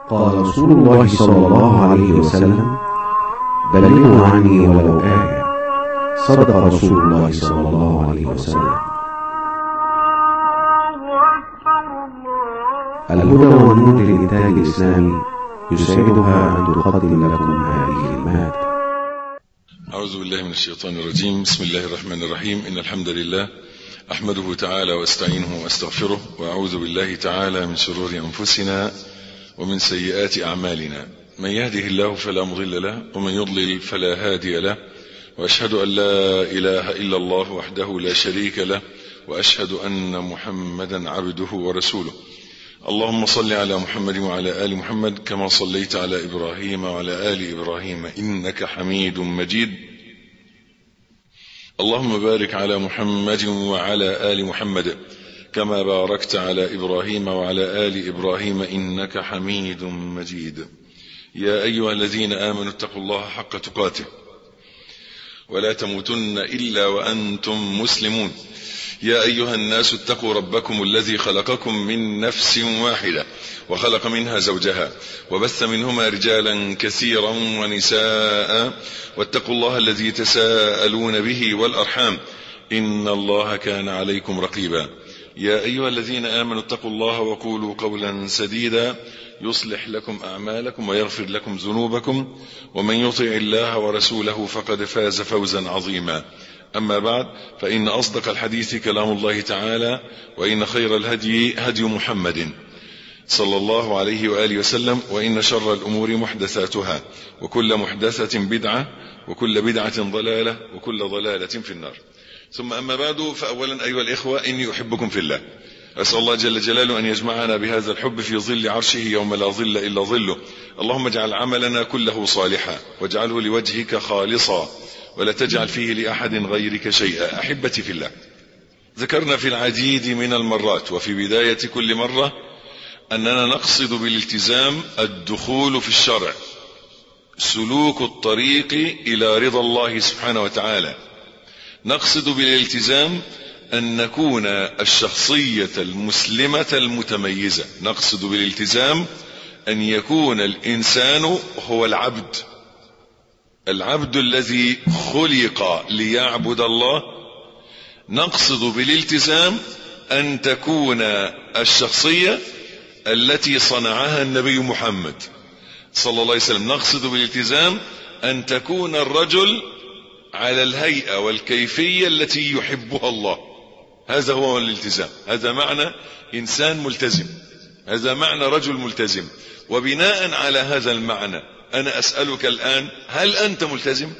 قال رسول الله صلى الله عليه وسلم بلغوا عني ولو آية صدق رسول الله صلى الله عليه وسلم الهدى والنور للإنتاج الإسلامي يسعدها أن تقدم لكم هذه المادة أعوذ بالله من الشيطان الرجيم بسم الله الرحمن الرحيم إن الحمد لله أحمده تعالى واستعينه واستغفره وأعوذ بالله تعالى من شرور أنفسنا ومن سيئات أعمالنا من يهده الله فلا مضل له ومن يضلل فلا هادي له وأشهد أن لا إله إلا الله وحده لا شريك له وأشهد أن محمدا عبده ورسوله اللهم صل على محمد وعلى آل محمد كما صليت على إبراهيم وعلى آل إبراهيم إنك حميد مجيد اللهم بارك على محمد وعلى آل محمد كما باركت على إبراهيم وعلى آل إبراهيم إنك حميد مجيد يا أيها الذين آمنوا اتقوا الله حق تقاته ولا تموتن إلا وأنتم مسلمون يا أيها الناس اتقوا ربكم الذي خلقكم من نفس واحدة وخلق منها زوجها وبث منهما رجالا كثيرا ونساء واتقوا الله الذي تساءلون به والأرحام إن الله كان عليكم رقيبا يا أيها الذين آمنوا اتقوا الله وقولوا قولا سديدا يصلح لكم أعمالكم ويغفر لكم ذنوبكم ومن يطع الله ورسوله فقد فاز فوزا عظيما أما بعد فإن أصدق الحديث كلام الله تعالى وإن خير الهدي هدي محمد صلى الله عليه وآله وسلم وإن شر الأمور محدثاتها وكل محدثة بدعة وكل بدعة ضلالة وكل ضلالة في النار ثم أما بعد فأولا أيها الإخوة إني أحبكم في الله أسأل الله جل جلاله أن يجمعنا بهذا الحب في ظل عرشه يوم لا ظل إلا ظله اللهم اجعل عملنا كله صالحا واجعله لوجهك خالصا ولا تجعل فيه لأحد غيرك شيئا أحبتي في الله ذكرنا في العديد من المرات وفي بداية كل مرة أننا نقصد بالالتزام الدخول في الشرع سلوك الطريق إلى رضا الله سبحانه وتعالى نقصد بالالتزام أن نكون الشخصية المسلمة المتميزة نقصد بالالتزام أن يكون الإنسان هو العبد العبد الذي خلق ليعبد الله نقصد بالالتزام أن تكون الشخصية التي صنعها النبي محمد صلى الله عليه وسلم نقصد بالالتزام أن تكون الرجل على الهيئة والكيفية التي يحبها الله هذا هو الالتزام هذا معنى إنسان ملتزم هذا معنى رجل ملتزم وبناء على هذا المعنى أنا أسألك الآن هل أنت ملتزم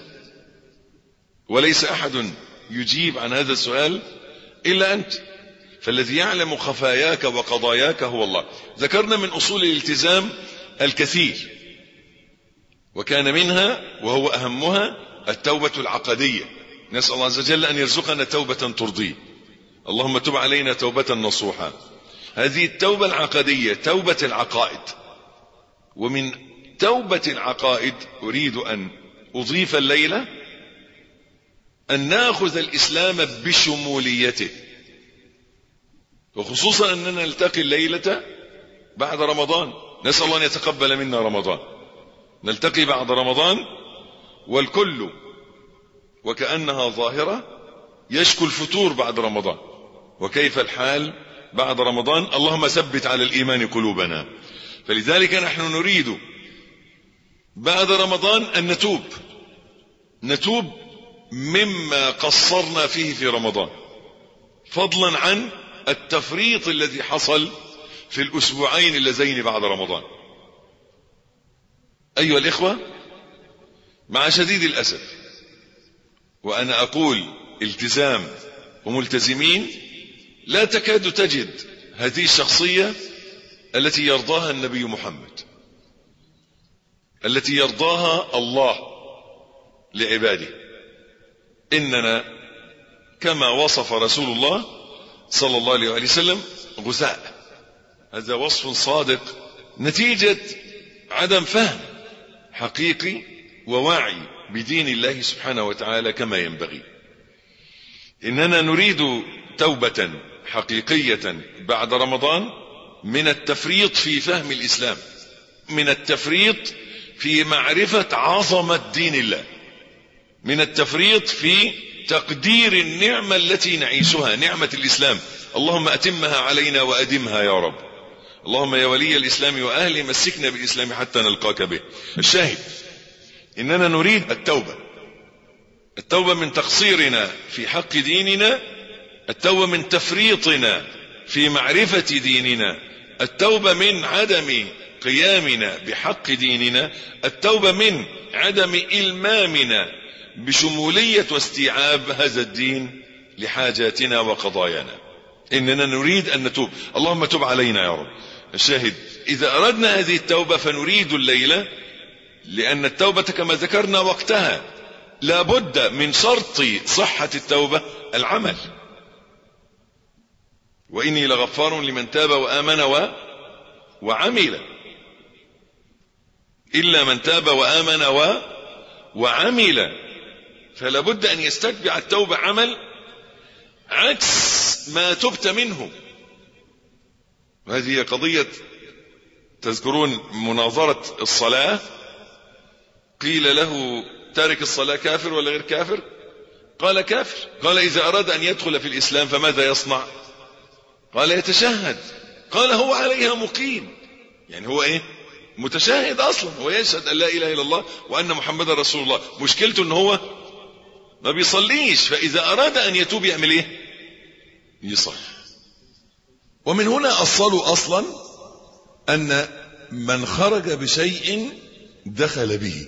وليس أحد يجيب عن هذا السؤال إلا أنت فالذي يعلم خفاياك وقضاياك هو الله ذكرنا من أصول الالتزام الكثير وكان منها وهو أهمها التوبة العقدية نسأل الله عز وجل أن يرزقنا توبة ترضيه اللهم تب علينا توبة نصوحا هذه التوبة العقدية توبة العقائد ومن توبة العقائد أريد أن أضيف الليلة أن نأخذ الإسلام بشموليته وخصوصا أننا نلتقي الليلة بعد رمضان نسأل الله أن يتقبل منا رمضان نلتقي بعد رمضان والكل وكأنها ظاهرة يشكو الفتور بعد رمضان وكيف الحال بعد رمضان اللهم ثبت على الإيمان قلوبنا فلذلك نحن نريد بعد رمضان أن نتوب نتوب مما قصرنا فيه في رمضان فضلا عن التفريط الذي حصل في الأسبوعين اللذين بعد رمضان أيها الإخوة مع شديد الأسف وأنا أقول التزام وملتزمين لا تكاد تجد هذه الشخصية التي يرضاها النبي محمد التي يرضاها الله لعباده إننا كما وصف رسول الله صلى الله عليه وسلم غثاء هذا وصف صادق نتيجة عدم فهم حقيقي ووعي بدين الله سبحانه وتعالى كما ينبغي إننا نريد توبة حقيقية بعد رمضان من التفريط في فهم الإسلام من التفريط في معرفة عظمة دين الله من التفريط في تقدير النعمة التي نعيشها نعمة الإسلام اللهم أتمها علينا وأدمها يا رب اللهم يا ولي الإسلام وأهله مسكنا بالإسلام حتى نلقاك به الشاهد إننا نريد التوبة التوبة من تقصيرنا في حق ديننا التوبة من تفريطنا في معرفة ديننا التوبة من عدم قيامنا بحق ديننا التوبة من عدم إلمامنا بشمولية واستيعاب هذا الدين لحاجاتنا وقضايانا إننا نريد أن نتوب اللهم تب علينا يا رب الشاهد إذا أردنا هذه التوبة فنريد الليلة لأن التوبة كما ذكرنا وقتها لابد من شرط صحة التوبة العمل وإني لغفار لمن تاب وآمن و وعمل إلا من تاب وآمن و وعمل فلا بد أن يستتبع التوبة عمل عكس ما تبت منه وهذه قضية تذكرون مناظرة الصلاة قيل له تارك الصلاة كافر ولا غير كافر قال كافر قال إذا أراد أن يدخل في الإسلام فماذا يصنع قال يتشهد قال هو عليها مقيم يعني هو ايه متشهد اصلا هو يشهد ان لا اله الا الله وان محمدا رسول الله مشكلته ان هو ما بيصليش فاذا اراد ان يتوب يعمل ايه يصلي ومن هنا اصلوا اصلا ان من خرج بشيء دخل به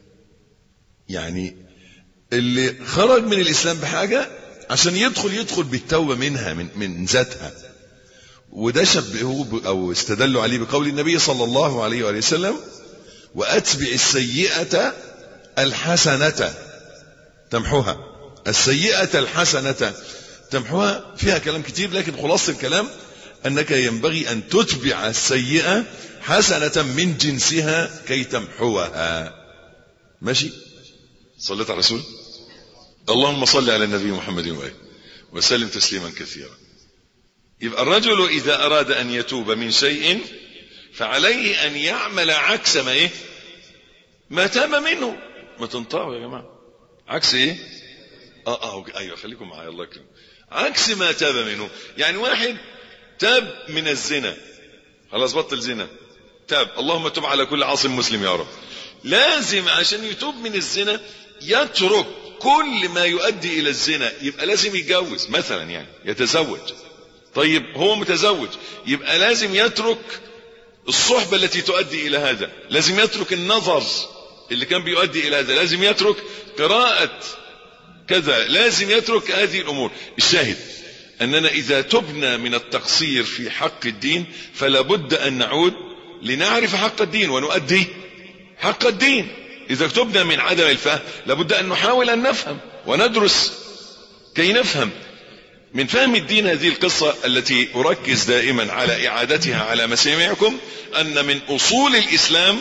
يعني اللي خرج من الاسلام بحاجه عشان يدخل يدخل بالتوبه منها من من ذاتها وده شبهوه او استدلوا عليه بقول النبي صلى الله عليه وآله وسلم واتبع السيئه الحسنه تمحوها السيئه الحسنه تمحوها فيها كلام كتير لكن خلاصه الكلام انك ينبغي ان تتبع السيئه حسنه من جنسها كي تمحوها ماشي صليت على الرسول اللهم صل على النبي محمد وآله وسلم تسليما كثيرا يبقى الرجل إذا أراد أن يتوب من شيء فعليه أن يعمل عكس ما إيه ما تاب منه ما تنطعوا يا جماعة عكس إيه آه آه أيوة خليكم معايا الله يكرمك عكس ما تاب منه يعني واحد تاب من الزنا خلاص بطل زنا تاب اللهم تب على كل عاصم مسلم يا رب لازم عشان يتوب من الزنا يترك كل ما يؤدي الى الزنا يبقى لازم يتجوز مثلا يعني يتزوج طيب هو متزوج يبقى لازم يترك الصحبة التي تؤدي إلى هذا لازم يترك النظر اللي كان بيؤدي إلى هذا لازم يترك قراءة كذا لازم يترك هذه الأمور الشاهد أننا إذا تبنا من التقصير في حق الدين فلا بد أن نعود لنعرف حق الدين ونؤدي حق الدين إذا تبنا من عدم الفهم لابد أن نحاول أن نفهم وندرس كي نفهم من فهم الدين هذه القصة التي أركز دائما على إعادتها على مسامعكم أن من أصول الإسلام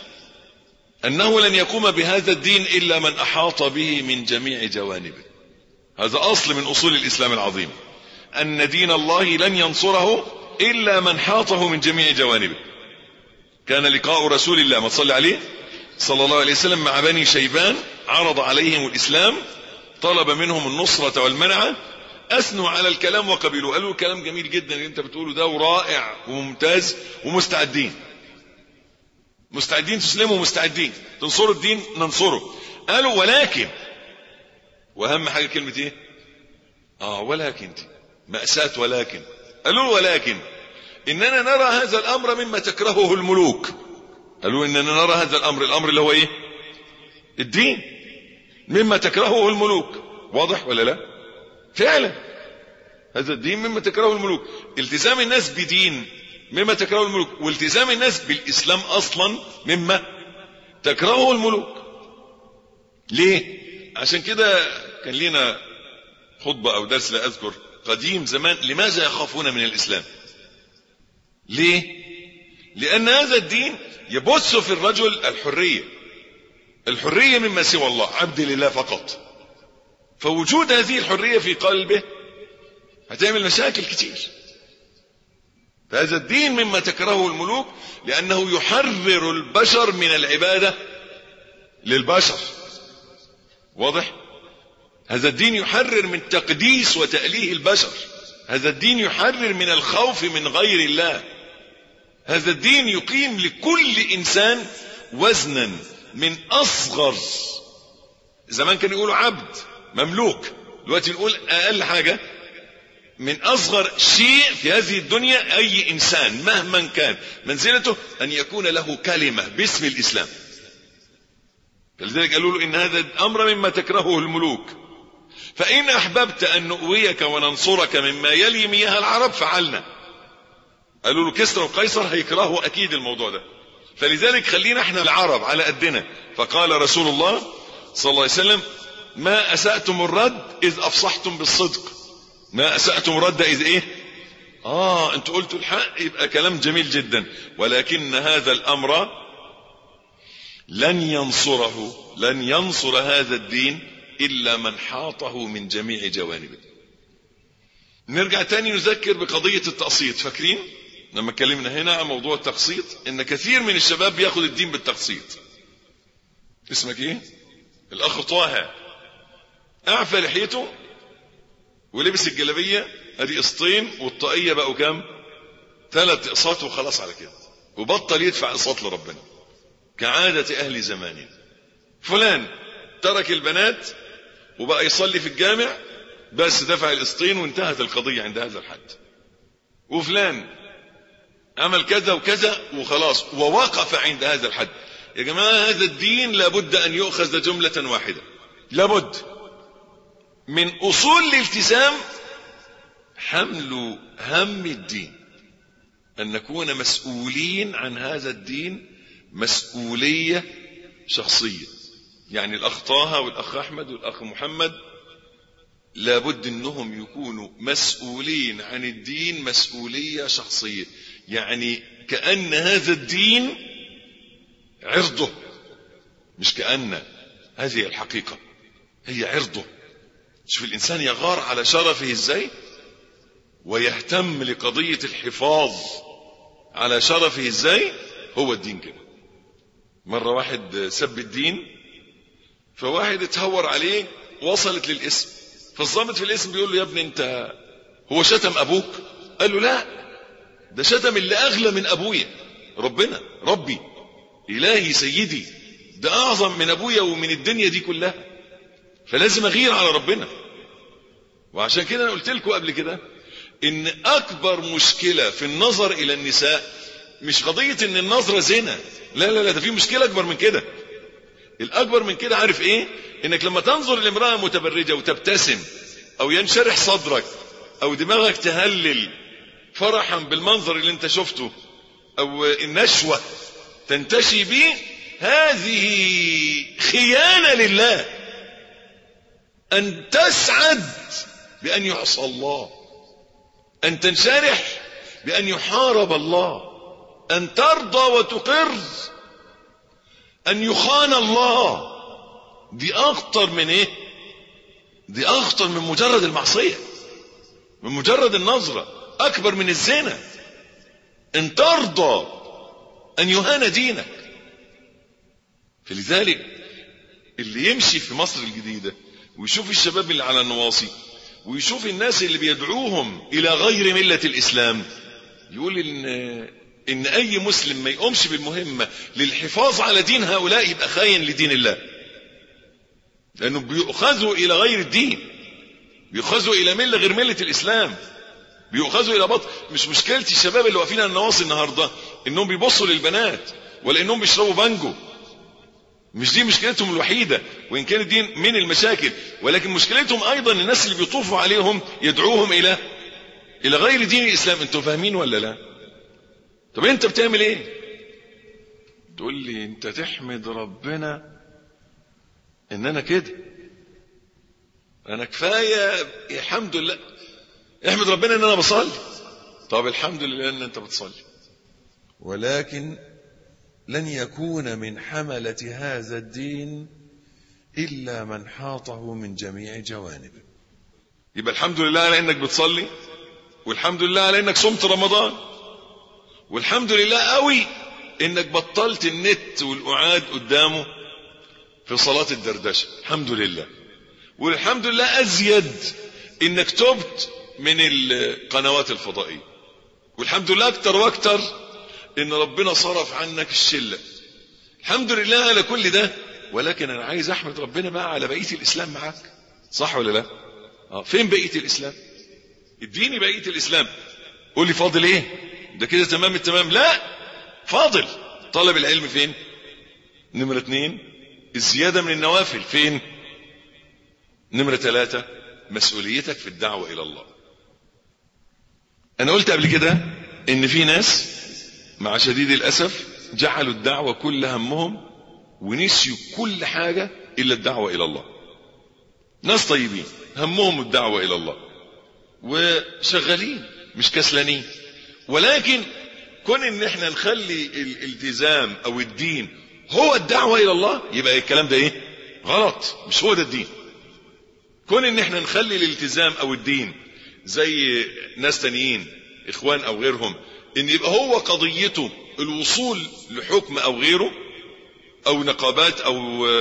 أنه لن يقوم بهذا الدين إلا من أحاط به من جميع جوانبه هذا أصل من أصول الإسلام العظيم أن دين الله لن ينصره إلا من حاطه من جميع جوانبه كان لقاء رسول الله ما تصلي عليه صلى الله عليه وسلم مع بني شيبان عرض عليهم الإسلام طلب منهم النصرة والمنعة اثنوا على الكلام وقبلوا قالوا كلام جميل جدا اللي انت بتقوله ده ورائع وممتاز ومستعدين مستعدين تسلموا مستعدين تنصروا الدين ننصره قالوا ولكن واهم حاجه كلمه ايه اه ولكن دي مأساة ولكن قالوا ولكن اننا نرى هذا الامر مما تكرهه الملوك قالوا اننا نرى هذا الامر الامر اللي هو ايه الدين مما تكرهه الملوك واضح ولا لا فعلا هذا الدين مما تكرهه الملوك التزام الناس بدين مما تكرهه الملوك والتزام الناس بالاسلام اصلا مما تكرهه الملوك ليه عشان كده كان لنا خطبة او درس لا اذكر قديم زمان لماذا يخافون من الاسلام ليه لان هذا الدين يبث في الرجل الحرية الحرية مما سوى الله عبد لله فقط فوجود هذه الحرية في قلبه هتعمل مشاكل كتير فهذا الدين مما تكرهه الملوك لأنه يحرر البشر من العبادة للبشر واضح هذا الدين يحرر من تقديس وتأليه البشر هذا الدين يحرر من الخوف من غير الله هذا الدين يقيم لكل إنسان وزنا من أصغر زمان كانوا يقولوا عبد مملوك دلوقتي نقول أقل حاجة من أصغر شيء في هذه الدنيا أي إنسان مهما كان منزلته أن يكون له كلمة باسم الإسلام فلذلك قالوا له إن هذا الأمر مما تكرهه الملوك فإن أحببت أن نؤويك وننصرك مما يلي مياه العرب فعلنا قالوا له كسرى وقيصر هيكرهوا أكيد الموضوع ده فلذلك خلينا احنا العرب على قدنا فقال رسول الله صلى الله عليه وسلم ما أسأتم الرد إذ أفصحتم بالصدق ما أسأتم الرد إذ إيه آه أنتوا قلتوا الحق يبقى كلام جميل جدا ولكن هذا الأمر لن ينصره لن ينصر هذا الدين إلا من حاطه من جميع جوانبه نرجع تاني نذكر بقضية التقسيط فاكرين لما اتكلمنا هنا عن موضوع التقسيط ان كثير من الشباب بياخد الدين بالتقسيط اسمك ايه الاخ طه اعفى لحيته ولبس الجلابيه ادي قسطين والطاقيه بقوا كام ثلاث اقساط وخلاص على كده وبطل يدفع اقساط لربنا كعاده اهل زمانه فلان ترك البنات وبقى يصلي في الجامع بس دفع القسطين وانتهت القضيه عند هذا الحد وفلان عمل كذا وكذا وخلاص ووقف عند هذا الحد يا جماعة هذا الدين لابد أن يؤخذ جملة واحدة لابد من أصول الالتزام حمل هم الدين أن نكون مسؤولين عن هذا الدين مسؤولية شخصية يعني الأخ طه والأخ أحمد والأخ محمد لابد أنهم يكونوا مسؤولين عن الدين مسؤولية شخصية يعني كأن هذا الدين عرضه مش كأن هذه الحقيقة هي عرضه شوف الإنسان يغار على شرفه ازاي ويهتم لقضية الحفاظ على شرفه ازاي هو الدين كده مرة واحد سب الدين فواحد اتهور عليه وصلت للاسم فالضابط في الاسم بيقول له يا ابني انت هو شتم ابوك قال له لا ده شتم اللي اغلى من ابويا ربنا ربي الهي سيدي ده اعظم من ابويا ومن الدنيا دي كلها فلازم اغير على ربنا وعشان كده انا قلت لكم قبل كده ان اكبر مشكله في النظر الى النساء مش قضيه ان النظره زنا لا لا لا ده في مشكله اكبر من كده الاكبر من كده عارف ايه انك لما تنظر لامراه متبرجه وتبتسم او ينشرح صدرك او دماغك تهلل فرحا بالمنظر اللي انت شفته او النشوه تنتشي به هذه خيانه لله ان تسعد بان يعصى الله ان تنشرح بان يحارب الله ان ترضى وتقر ان يخان الله دي اخطر من ايه دي اخطر من مجرد المعصيه من مجرد النظره اكبر من الزنا ان ترضى ان يهان دينك فلذلك اللي يمشي في مصر الجديده ويشوف الشباب اللي على النواصي ويشوف الناس اللي بيدعوهم الى غير مله الاسلام يقول ان ان اي مسلم ما يقومش بالمهمه للحفاظ على دين هؤلاء يبقى خاين لدين الله لانه بيؤخذوا الى غير الدين بيؤخذوا الى مله غير مله الاسلام بيؤخذوا الى بطل مش مشكله الشباب اللي واقفين على النواصي النهارده انهم بيبصوا للبنات ولا انهم بيشربوا بانجو مش دي مشكلتهم الوحيدة وإن كانت دي من المشاكل ولكن مشكلتهم أيضا الناس اللي بيطوفوا عليهم يدعوهم إلى إلى غير دين الإسلام أنتوا فاهمين ولا لا طب أنت بتعمل إيه تقول لي أنت تحمد ربنا إن أنا كده أنا كفاية الحمد لله احمد ربنا إن أنا بصلي طب الحمد لله إن أنت بتصلي ولكن لن يكون من حملة هذا الدين إلا من حاطه من جميع جوانبه يبقى الحمد لله على إنك بتصلي والحمد لله على إنك صمت رمضان والحمد لله قوي انك بطلت النت والقعاد قدامه في صلاة الدردشة الحمد لله والحمد لله ازيد انك تبت من القنوات الفضائية والحمد لله اكتر واكتر ان ربنا صرف عنك الشلة الحمد لله على كل ده ولكن انا عايز احمد ربنا بقى على بقية الاسلام معاك صح ولا لا اه فين بقية الاسلام اديني بقية الاسلام قول لي فاضل ايه ده كده تمام التمام لا فاضل طلب العلم فين نمرة اتنين الزيادة من النوافل فين نمرة ثلاثة مسؤوليتك في الدعوة إلى الله أنا قلت قبل كده إن في ناس مع شديد الأسف جعلوا الدعوة كل همهم ونسيوا كل حاجة إلا الدعوة إلى الله ناس طيبين همهم الدعوة إلى الله وشغالين مش كسلانين ولكن كون ان احنا نخلي الالتزام او الدين هو الدعوة الى الله يبقى الكلام ده ايه غلط مش هو ده الدين كون ان احنا نخلي الالتزام او الدين زي ناس تانيين اخوان او غيرهم ان يبقى هو قضيته الوصول لحكم او غيره او نقابات او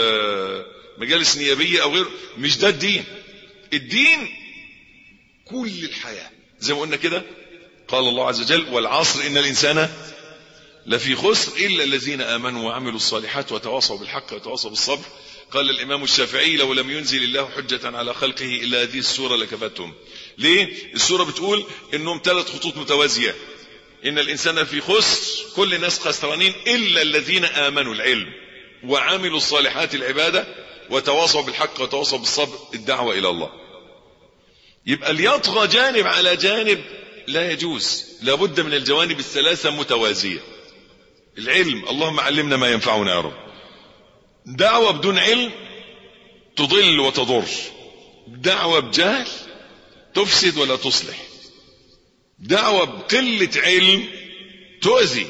مجالس نيابية او غيره مش ده الدين الدين كل الحياة زي ما قلنا كده قال الله عز وجل والعصر إن الإنسان لفي خسر إلا الذين آمنوا وعملوا الصالحات وتواصوا بالحق وتواصوا بالصبر قال الإمام الشافعي لو لم ينزل الله حجة على خلقه إلا هذه السورة لكفتهم ليه السورة بتقول إنهم ثلاث خطوط متوازية إن الإنسان في خسر كل الناس خسرانين إلا الذين آمنوا العلم وعملوا الصالحات العبادة وتواصوا بالحق وتواصوا بالصبر الدعوة إلى الله يبقى ليطغى جانب على جانب لا يجوز لابد من الجوانب الثلاثة متوازية العلم اللهم علمنا ما ينفعنا يا رب دعوة بدون علم تضل وتضر دعوة بجهل تفسد ولا تصلح دعوة بقلة علم تؤذي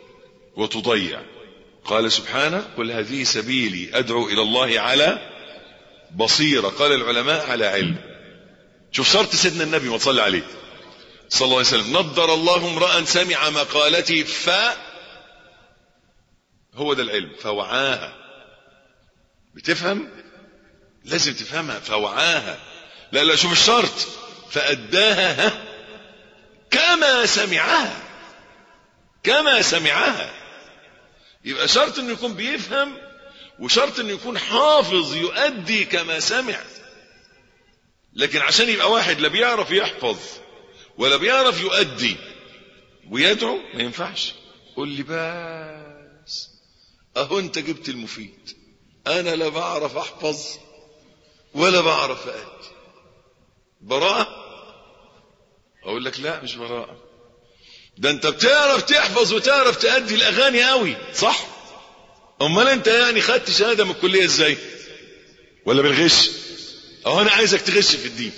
وتضيع قال سبحانه قل هذه سبيلي أدعو إلى الله على بصيرة قال العلماء على علم شوف شرط سيدنا النبي ما تصلي عليه صلى الله عليه وسلم نضر الله امرأ سمع مقالتي ف هو ده العلم فوعاها بتفهم لازم تفهمها فوعاها لا لا شوف الشرط فأداها ها كما سمعها كما سمعها يبقى شرط انه يكون بيفهم وشرط انه يكون حافظ يؤدي كما سمع لكن عشان يبقى واحد لا بيعرف يحفظ ولا بيعرف يؤدي ويدعو ما ينفعش قول لي بس اهو انت جبت المفيد انا لا بعرف احفظ ولا بعرف اؤدي براءة اقول لك لا مش براءة ده انت بتعرف تحفظ وتعرف تأدي الاغاني قوي صح امال انت يعني خدت شهادة من الكلية ازاي ولا بالغش اهو انا عايزك تغش في الدين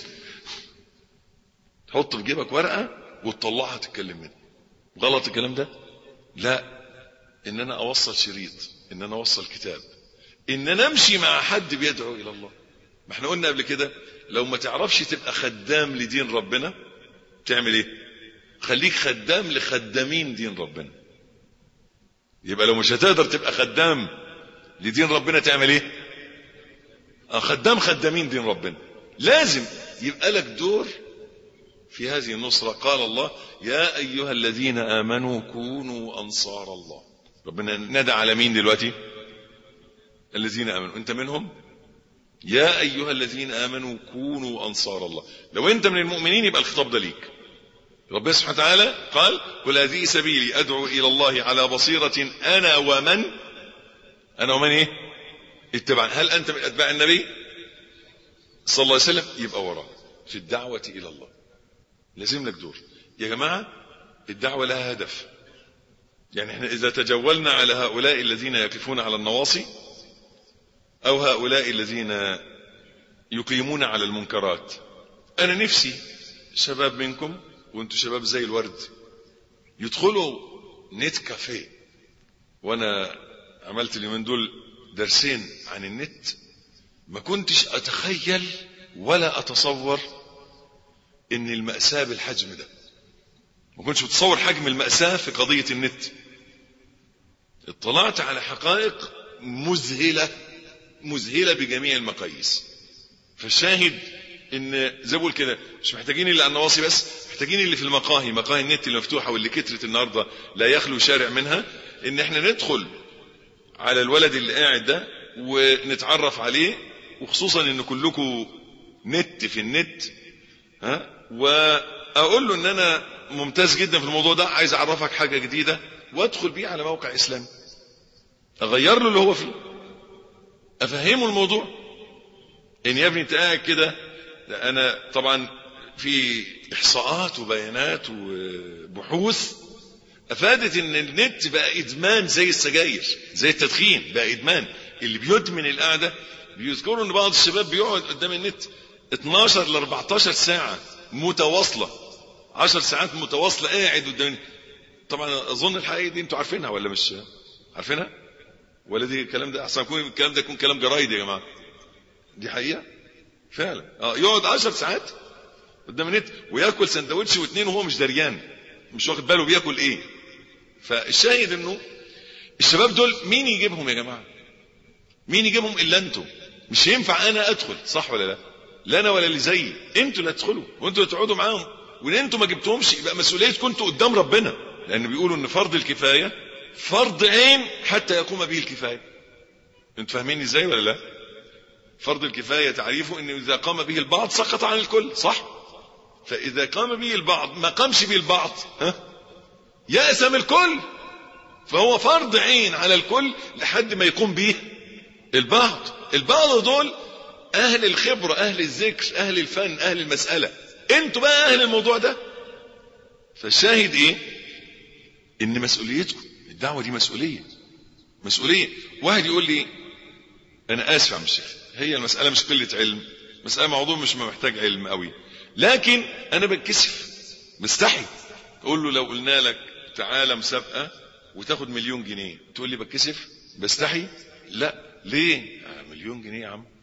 تحط في جيبك ورقة وتطلعها تتكلم منها غلط الكلام ده لا ان انا اوصل شريط ان انا اوصل كتاب ان انا امشي مع حد بيدعو الى الله ما احنا قلنا قبل كده لو ما تعرفش تبقى خدام لدين ربنا تعمل ايه خليك خدام لخدامين دين ربنا يبقى لو مش هتقدر تبقى خدام لدين ربنا تعمل ايه اه خدام خدامين دين ربنا لازم يبقى لك دور في هذه النصرة قال الله يا أيها الذين آمنوا كونوا أنصار الله ربنا ندى على مين دلوقتي الذين آمنوا أنت منهم يا أيها الذين آمنوا كونوا أنصار الله لو أنت من المؤمنين يبقى الخطاب ده ليك ربنا سبحانه وتعالى قال قل هذه سبيلي أدعو إلى الله على بصيرة أنا ومن أنا ومن إيه اتبع هل أنت من أتباع النبي صلى الله عليه وسلم يبقى وراه في الدعوة إلى الله لازم لك دور يا جماعة الدعوة لها هدف يعني احنا إذا تجولنا على هؤلاء الذين يقفون على النواصي أو هؤلاء الذين يقيمون على المنكرات أنا نفسي شباب منكم وانتم شباب زي الورد يدخلوا نت كافيه وانا عملت اليومين دول درسين عن النت ما كنتش اتخيل ولا اتصور ان المأساة بالحجم ده ما كنتش متصور حجم المأساة في قضية النت اطلعت على حقائق مذهلة مذهلة بجميع المقاييس فالشاهد ان زي بقول كده مش محتاجين اللي على النواصي بس محتاجين اللي في المقاهي مقاهي النت المفتوحة واللي كترت النهاردة لا يخلو شارع منها ان احنا ندخل على الولد اللي قاعد ده ونتعرف عليه وخصوصا ان كلكم نت في النت ها واقول له ان انا ممتاز جدا في الموضوع ده عايز اعرفك حاجه جديده وادخل بيه على موقع اسلامي اغير له اللي هو فيه افهمه الموضوع ان يا ابني انت قاعد كده انا طبعا في احصاءات وبيانات وبحوث افادت ان النت بقى ادمان زي السجاير زي التدخين بقى ادمان اللي بيدمن القعده بيذكروا ان بعض الشباب بيقعد قدام النت 12 ل 14 ساعه متواصله 10 ساعات متواصله قاعد قدام طبعا اظن الحقيقه دي انتوا عارفينها ولا مش عارفينها ولا دي الكلام ده احسن يكون الكلام ده يكون كلام جرايد يا جماعه دي حقيقه فعلا اه يقعد 10 ساعات قدام النت وياكل سندوتش واثنين وهو مش دريان مش واخد باله بياكل ايه فالشاهد انه الشباب دول مين يجيبهم يا جماعه مين يجيبهم الا انتوا مش ينفع انا ادخل صح ولا لا لا انا ولا اللي زيي انتوا اللي تدخلوا وانتوا اللي تقعدوا معاهم وان انتوا ما جبتهمش يبقى مسؤوليتكم انتوا قدام ربنا لان بيقولوا ان فرض الكفايه فرض عين حتى يقوم به الكفايه انتوا فاهمين ازاي ولا لا فرض الكفايه تعريفه انه اذا قام به البعض سقط عن الكل صح فاذا قام به البعض ما قامش به البعض ها يأسم الكل فهو فرض عين على الكل لحد ما يقوم به البعض البعض دول اهل الخبرة اهل الذكر اهل الفن اهل المسألة انتوا بقى اهل الموضوع ده فالشاهد ايه ان مسؤوليتكم الدعوة دي مسؤولية مسؤولية واحد يقول لي انا اسف يا عم الشيخ هي المسألة مش قلة علم مسألة موضوع مش محتاج علم قوي لكن انا بتكسف مستحي تقول له لو قلنا لك تعالى مسابقة وتاخد مليون جنيه تقول لي بتكسف بستحي لا ليه آه مليون جنيه يا عم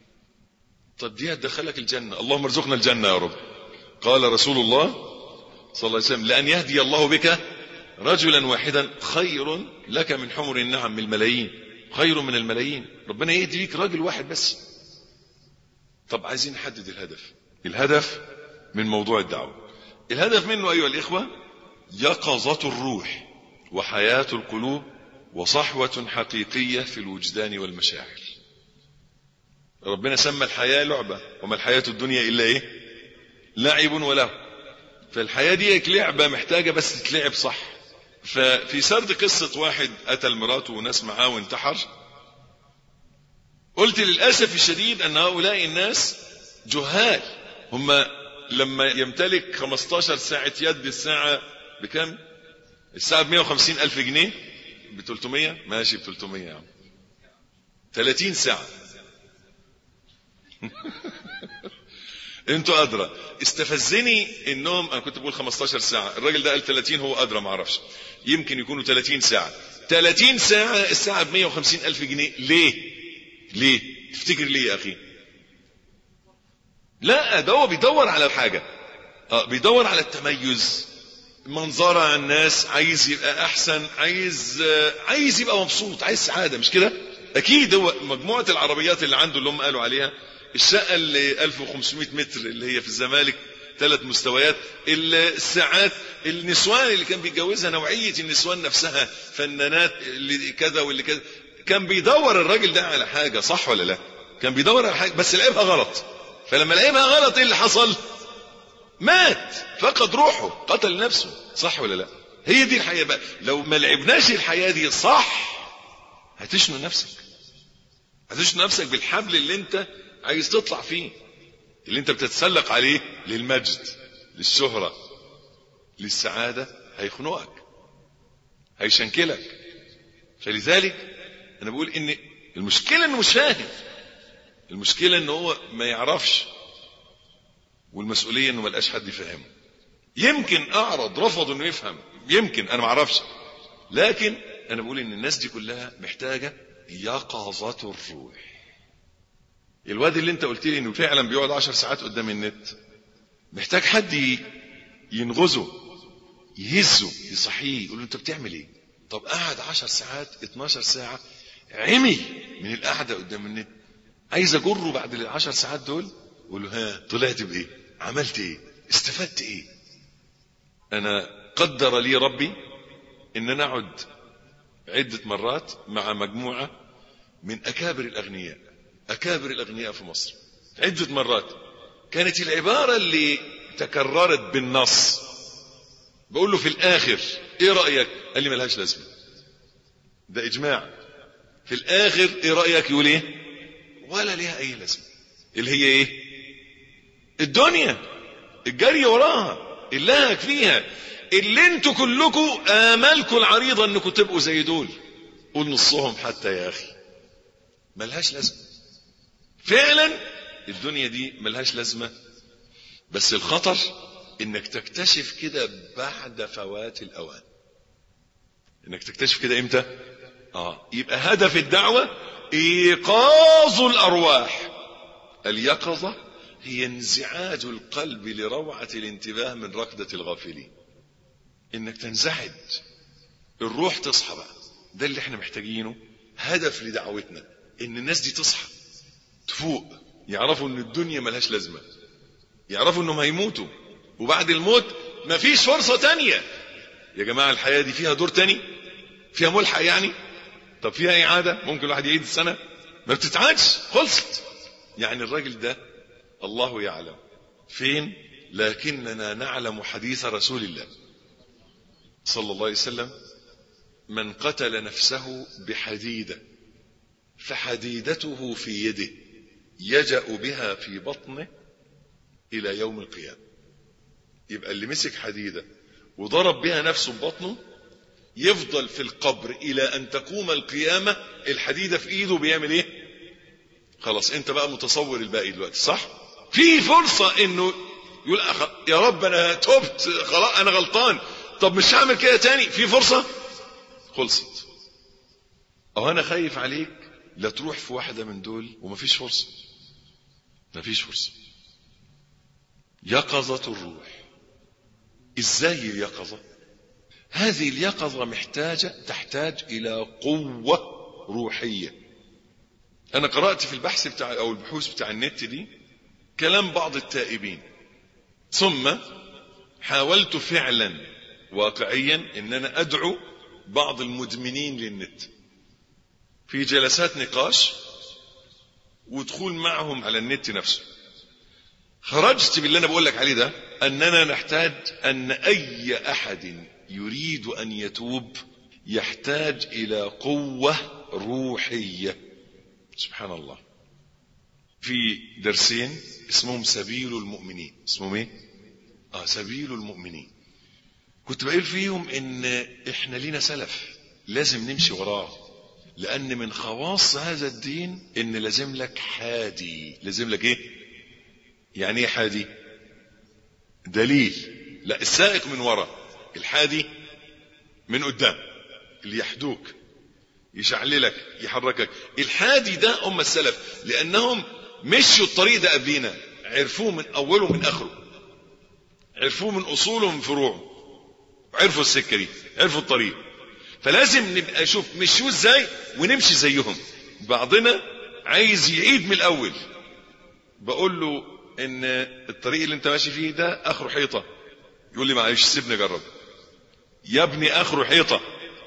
طب دي هتدخلك الجنة اللهم ارزقنا الجنة يا رب قال رسول الله صلى الله عليه وسلم لأن يهدي الله بك رجلا واحدا خير لك من حمر النعم من الملايين خير من الملايين ربنا يهدي بيك راجل واحد بس طب عايزين نحدد الهدف الهدف من موضوع الدعوة الهدف منه أيها الإخوة يقظة الروح وحياة القلوب وصحوة حقيقية في الوجدان والمشاعر ربنا سمى الحياة لعبة وما الحياة الدنيا إلا إيه لعب وله فالحياة دي لعبة محتاجة بس تتلعب صح ففي سرد قصة واحد قتل مراته وناس معاه وانتحر قلت للأسف الشديد أن هؤلاء الناس جهال هم لما يمتلك 15 ساعة يد الساعة بكم الساعة ب 150 ألف جنيه ب 300 ماشي ب 300 يا عم 30 ساعة انتوا ادرى استفزني انهم انا كنت بقول 15 ساعه الراجل ده قال 30 هو ادرى ما اعرفش يمكن يكونوا 30 ساعه 30 ساعه الساعه ب 150 الف جنيه ليه ليه تفتكر ليه يا اخي لا ده هو بيدور على الحاجه اه بيدور على التميز منظرة على الناس عايز يبقى احسن عايز آه عايز يبقى مبسوط عايز سعاده مش كده اكيد هو مجموعه العربيات اللي عنده اللي هم قالوا عليها الشقة اللي 1500 متر اللي هي في الزمالك ثلاث مستويات الساعات النسوان اللي كان بيتجوزها نوعية النسوان نفسها فنانات اللي كذا واللي كذا كان بيدور الراجل ده على حاجة صح ولا لا كان بيدور على حاجة بس لعبها غلط فلما لعبها غلط ايه اللي حصل مات فقد روحه قتل نفسه صح ولا لا هي دي الحياة بقى لو ما لعبناش الحياة دي صح هتشنو نفسك هتشنو نفسك بالحبل اللي انت عايز تطلع فيه اللي انت بتتسلق عليه للمجد للشهرة للسعادة هيخنقك هيشنكلك فلذلك انا بقول ان المشكلة انه مش فاهم المشكلة انه هو ما يعرفش والمسؤولية انه ما لقاش حد يفهمه يمكن اعرض رفض انه يفهم يمكن انا ما اعرفش لكن انا بقول ان الناس دي كلها محتاجة يقظة الروح الواد اللي انت قلت لي انه فعلا بيقعد عشر ساعات قدام النت محتاج حد ينغزه يهزه يصحيه يقول له انت بتعمل ايه طب قعد 10 ساعات 12 ساعه عمي من القعده قدام النت عايز اجره بعد العشر ساعات دول اقول له ها طلعت بايه عملت ايه استفدت ايه انا قدر لي ربي ان انا اقعد عدة مرات مع مجموعة من اكابر الاغنياء اكابر الاغنياء في مصر عدة مرات كانت العبارة اللي تكررت بالنص بقول له في الاخر ايه رأيك قال لي ملهاش لازمة ده اجماع في الاخر ايه رأيك يقول ايه ولا ليها اي لازمه اللي هي ايه الدنيا الجري وراها اللهك فيها اللي انتوا كلكم امالكم العريضه انكم تبقوا زي دول قول نصهم حتى يا اخي ملهاش لازمه فعلا الدنيا دي ملهاش لازمه بس الخطر انك تكتشف كده بعد فوات الاوان انك تكتشف كده امتى اه يبقى هدف الدعوه ايقاظ الارواح اليقظه هي انزعاج القلب لروعه الانتباه من ركضه الغافلين انك تنزعج الروح تصحى بقى ده اللي احنا محتاجينه هدف لدعوتنا ان الناس دي تصحى تفوق يعرفوا ان الدنيا ملهاش لازمه يعرفوا انهم هيموتوا وبعد الموت مفيش فرصه تانية يا جماعه الحياه دي فيها دور تاني فيها ملحق يعني طب فيها إعادة ممكن الواحد يعيد السنة ما بتتعادش خلصت يعني الراجل ده الله يعلم فين لكننا نعلم حديث رسول الله صلى الله عليه وسلم من قتل نفسه بحديدة فحديدته في يده يجأ بها في بطنه إلى يوم القيامة يبقى اللي مسك حديدة وضرب بها نفسه ببطنه يفضل في القبر الى ان تقوم القيامة الحديدة في ايده بيعمل ايه خلاص انت بقى متصور الباقي دلوقتي صح في فرصة انه يقول يا رب انا تبت خلاص انا غلطان طب مش هعمل كده تاني في فرصة خلصت او انا خايف عليك لا تروح في واحدة من دول ومفيش فرصة مفيش فرصة يقظة الروح ازاي اليقظة هذه اليقظة محتاجة تحتاج إلى قوة روحية أنا قرأت في البحث بتاع أو البحوث بتاع النت دي كلام بعض التائبين ثم حاولت فعلا واقعيا ان انا ادعو بعض المدمنين للنت في جلسات نقاش ودخول معهم على النت نفسه خرجت باللي انا بقول لك عليه ده اننا نحتاج ان اي احد يريد ان يتوب يحتاج الى قوه روحيه سبحان الله في درسين اسمهم سبيل المؤمنين اسمهم ايه اه سبيل المؤمنين كنت بقول فيهم ان احنا لينا سلف لازم نمشي وراه لان من خواص هذا الدين ان لازم لك حادي لازم لك ايه يعني ايه حادي دليل لا السائق من ورا الحادي من قدام اللي يحدوك يشعللك يحركك الحادي ده هم السلف لانهم مشوا الطريق ده قبلينا عرفوه من اوله من اخره عرفوه من اصوله ومن فروعه عرفوا السكه دي عرفوا الطريق فلازم نبقى شوف مشوا ازاي ونمشي زيهم بعضنا عايز يعيد من الاول بقول له ان الطريق اللي انت ماشي فيه ده اخره حيطه يقول لي معلش سيبني اجرب يا ابني اخره حيطه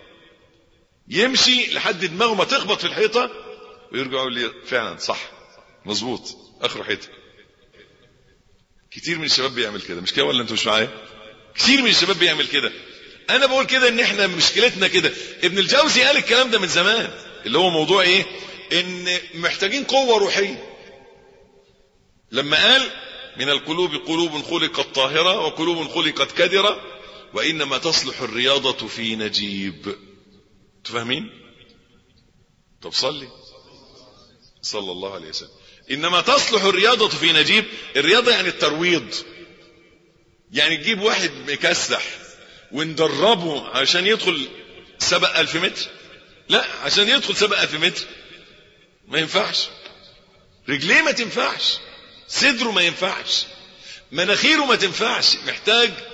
يمشي لحد دماغه ما تخبط في الحيطه ويرجع يقول لي فعلا صح مظبوط اخره حيطه كتير من الشباب بيعمل كده مش كده ولا انتوا مش معايا كتير من الشباب بيعمل كده انا بقول كده ان احنا مشكلتنا كده ابن الجوزي قال الكلام ده من زمان اللي هو موضوع ايه ان محتاجين قوه روحيه لما قال من القلوب قلوب خلقت طاهره وقلوب خلقت كدره وانما تصلح الرياضه في نجيب تفهمين طب صلي صلى الله عليه وسلم انما تصلح الرياضه في نجيب الرياضه يعني الترويض يعني تجيب واحد مكسح وندربه عشان يدخل سبق ألف متر لا عشان يدخل سبق ألف متر ما ينفعش رجليه ما تنفعش صدره ما ينفعش مناخيره ما تنفعش محتاج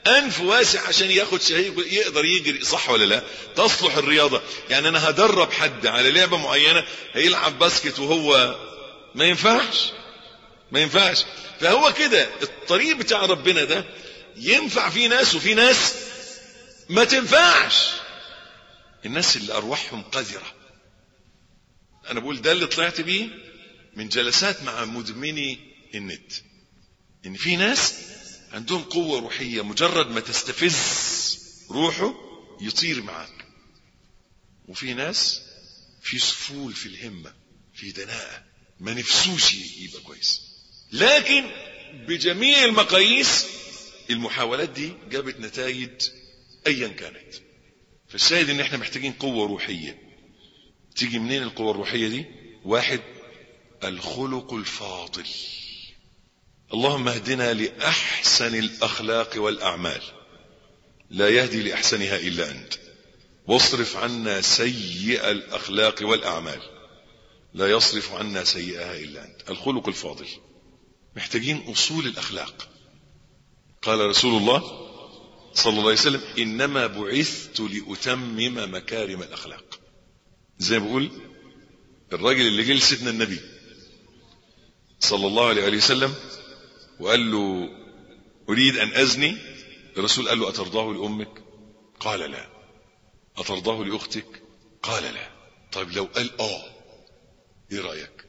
انف واسع عشان ياخد شهيق يقدر يجري صح ولا لا تصلح الرياضة يعني انا هدرب حد على لعبة معينة هيلعب باسكت وهو ما ينفعش ما ينفعش فهو كده الطريق بتاع ربنا ده ينفع في ناس وفي ناس ما تنفعش الناس اللي ارواحهم قذرة انا بقول ده اللي طلعت بيه من جلسات مع مدمني النت ان في ناس عندهم قوة روحية مجرد ما تستفز روحه يطير معاك وفي ناس في سفول في الهمة في دناءة ما نفسوش يبقى كويس لكن بجميع المقاييس المحاولات دي جابت نتائج ايا كانت فالشاهد ان احنا محتاجين قوة روحية تيجي منين القوة الروحية دي واحد الخلق الفاضل اللهم اهدنا لأحسن الأخلاق والأعمال لا يهدي لأحسنها إلا أنت واصرف عنا سيء الأخلاق والأعمال لا يصرف عنا سيئها إلا أنت الخلق الفاضل محتاجين أصول الأخلاق قال رسول الله صلى الله عليه وسلم إنما بعثت لأتمم مكارم الأخلاق زي ما بقول الراجل اللي جه لسيدنا النبي صلى الله عليه وسلم وقال له أريد أن أزني الرسول قال له أترضاه لأمك قال لا أترضاه لأختك قال لا طيب لو قال آه إيه رأيك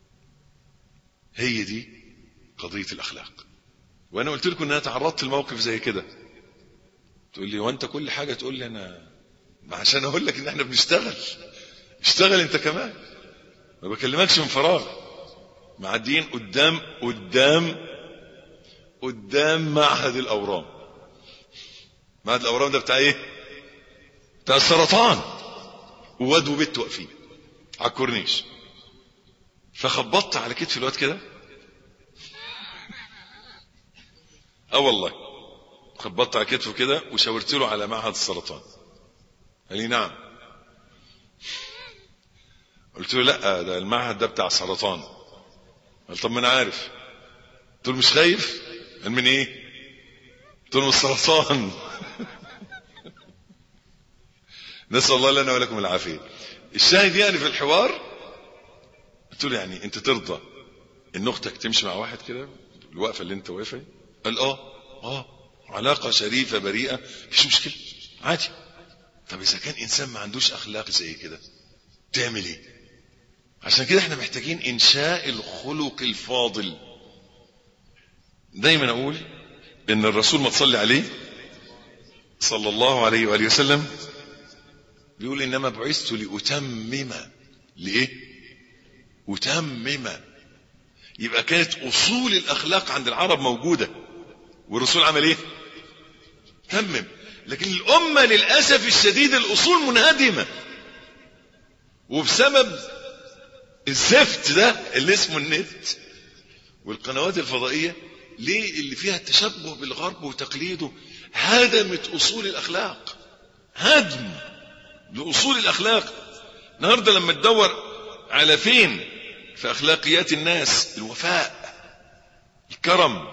هي دي قضية الأخلاق وأنا قلت لكم أن أنا تعرضت لموقف زي كده تقول لي وأنت كل حاجة تقول لي أنا ما عشان أقول لك إن إحنا بنشتغل اشتغل أنت كمان ما بكلمكش من فراغ معديين قدام قدام قدام معهد الاورام معهد الاورام ده بتاع ايه بتاع السرطان وواد وبنت واقفين على الكورنيش فخبطت على كتف الواد كده اه والله خبطت على كتفه كده وشاورت له على معهد السرطان قال لي نعم قلت له لا ده المعهد ده بتاع السرطان قال طب ما انا عارف قلت له مش خايف قال من ايه قلت له من السرطان نسال الله لنا ولكم العافيه الشاهد يعني في الحوار قلت له يعني انت ترضى ان اختك تمشي مع واحد كده الوقفه اللي انت واقفها قال اه اه علاقه شريفه بريئه مفيش مشكله عادي طب اذا كان انسان ما عندوش اخلاق زي كده تعمل ايه عشان كده احنا محتاجين انشاء الخلق الفاضل دايما اقول ان الرسول ما تصلي عليه صلى الله عليه وآله وسلم بيقول انما بعثت لاتمم لايه اتمم يبقى كانت اصول الاخلاق عند العرب موجوده والرسول عمل ايه تمم لكن الامه للاسف الشديد الاصول منهدمه وبسبب الزفت ده اللي اسمه النت والقنوات الفضائيه ليه اللي فيها التشبه بالغرب وتقليده هدمت اصول الاخلاق هدم لاصول الاخلاق النهارده لما تدور على فين في اخلاقيات الناس الوفاء الكرم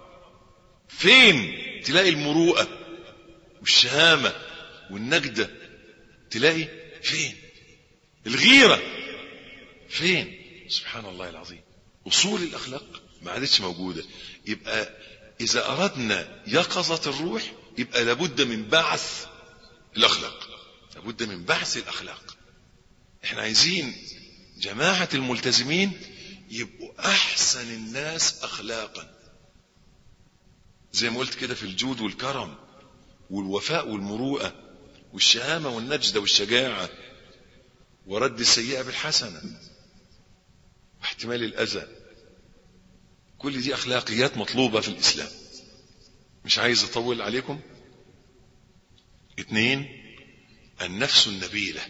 فين تلاقي المروءه والشهامه والنجده تلاقي فين الغيره فين سبحان الله العظيم اصول الاخلاق ما عادتش موجوده يبقى اذا اردنا يقظه الروح يبقى لابد من بعث الاخلاق لابد من بعث الاخلاق احنا عايزين جماعه الملتزمين يبقوا احسن الناس اخلاقا زي ما قلت كده في الجود والكرم والوفاء والمروءه والشهامه والنجده والشجاعه ورد السيئه بالحسنه واحتمال الاذى كل دي اخلاقيات مطلوبه في الاسلام مش عايز اطول عليكم اتنين النفس النبيله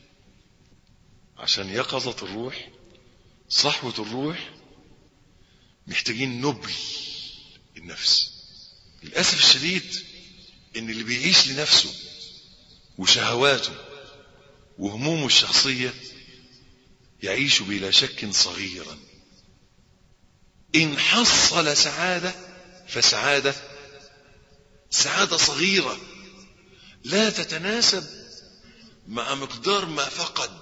عشان يقظه الروح صحوه الروح محتاجين نبل النفس للاسف الشديد ان اللي بيعيش لنفسه وشهواته وهمومه الشخصيه يعيش بلا شك صغيرا ان حصل سعاده فسعاده سعادة صغيرة لا تتناسب مع مقدار ما فقد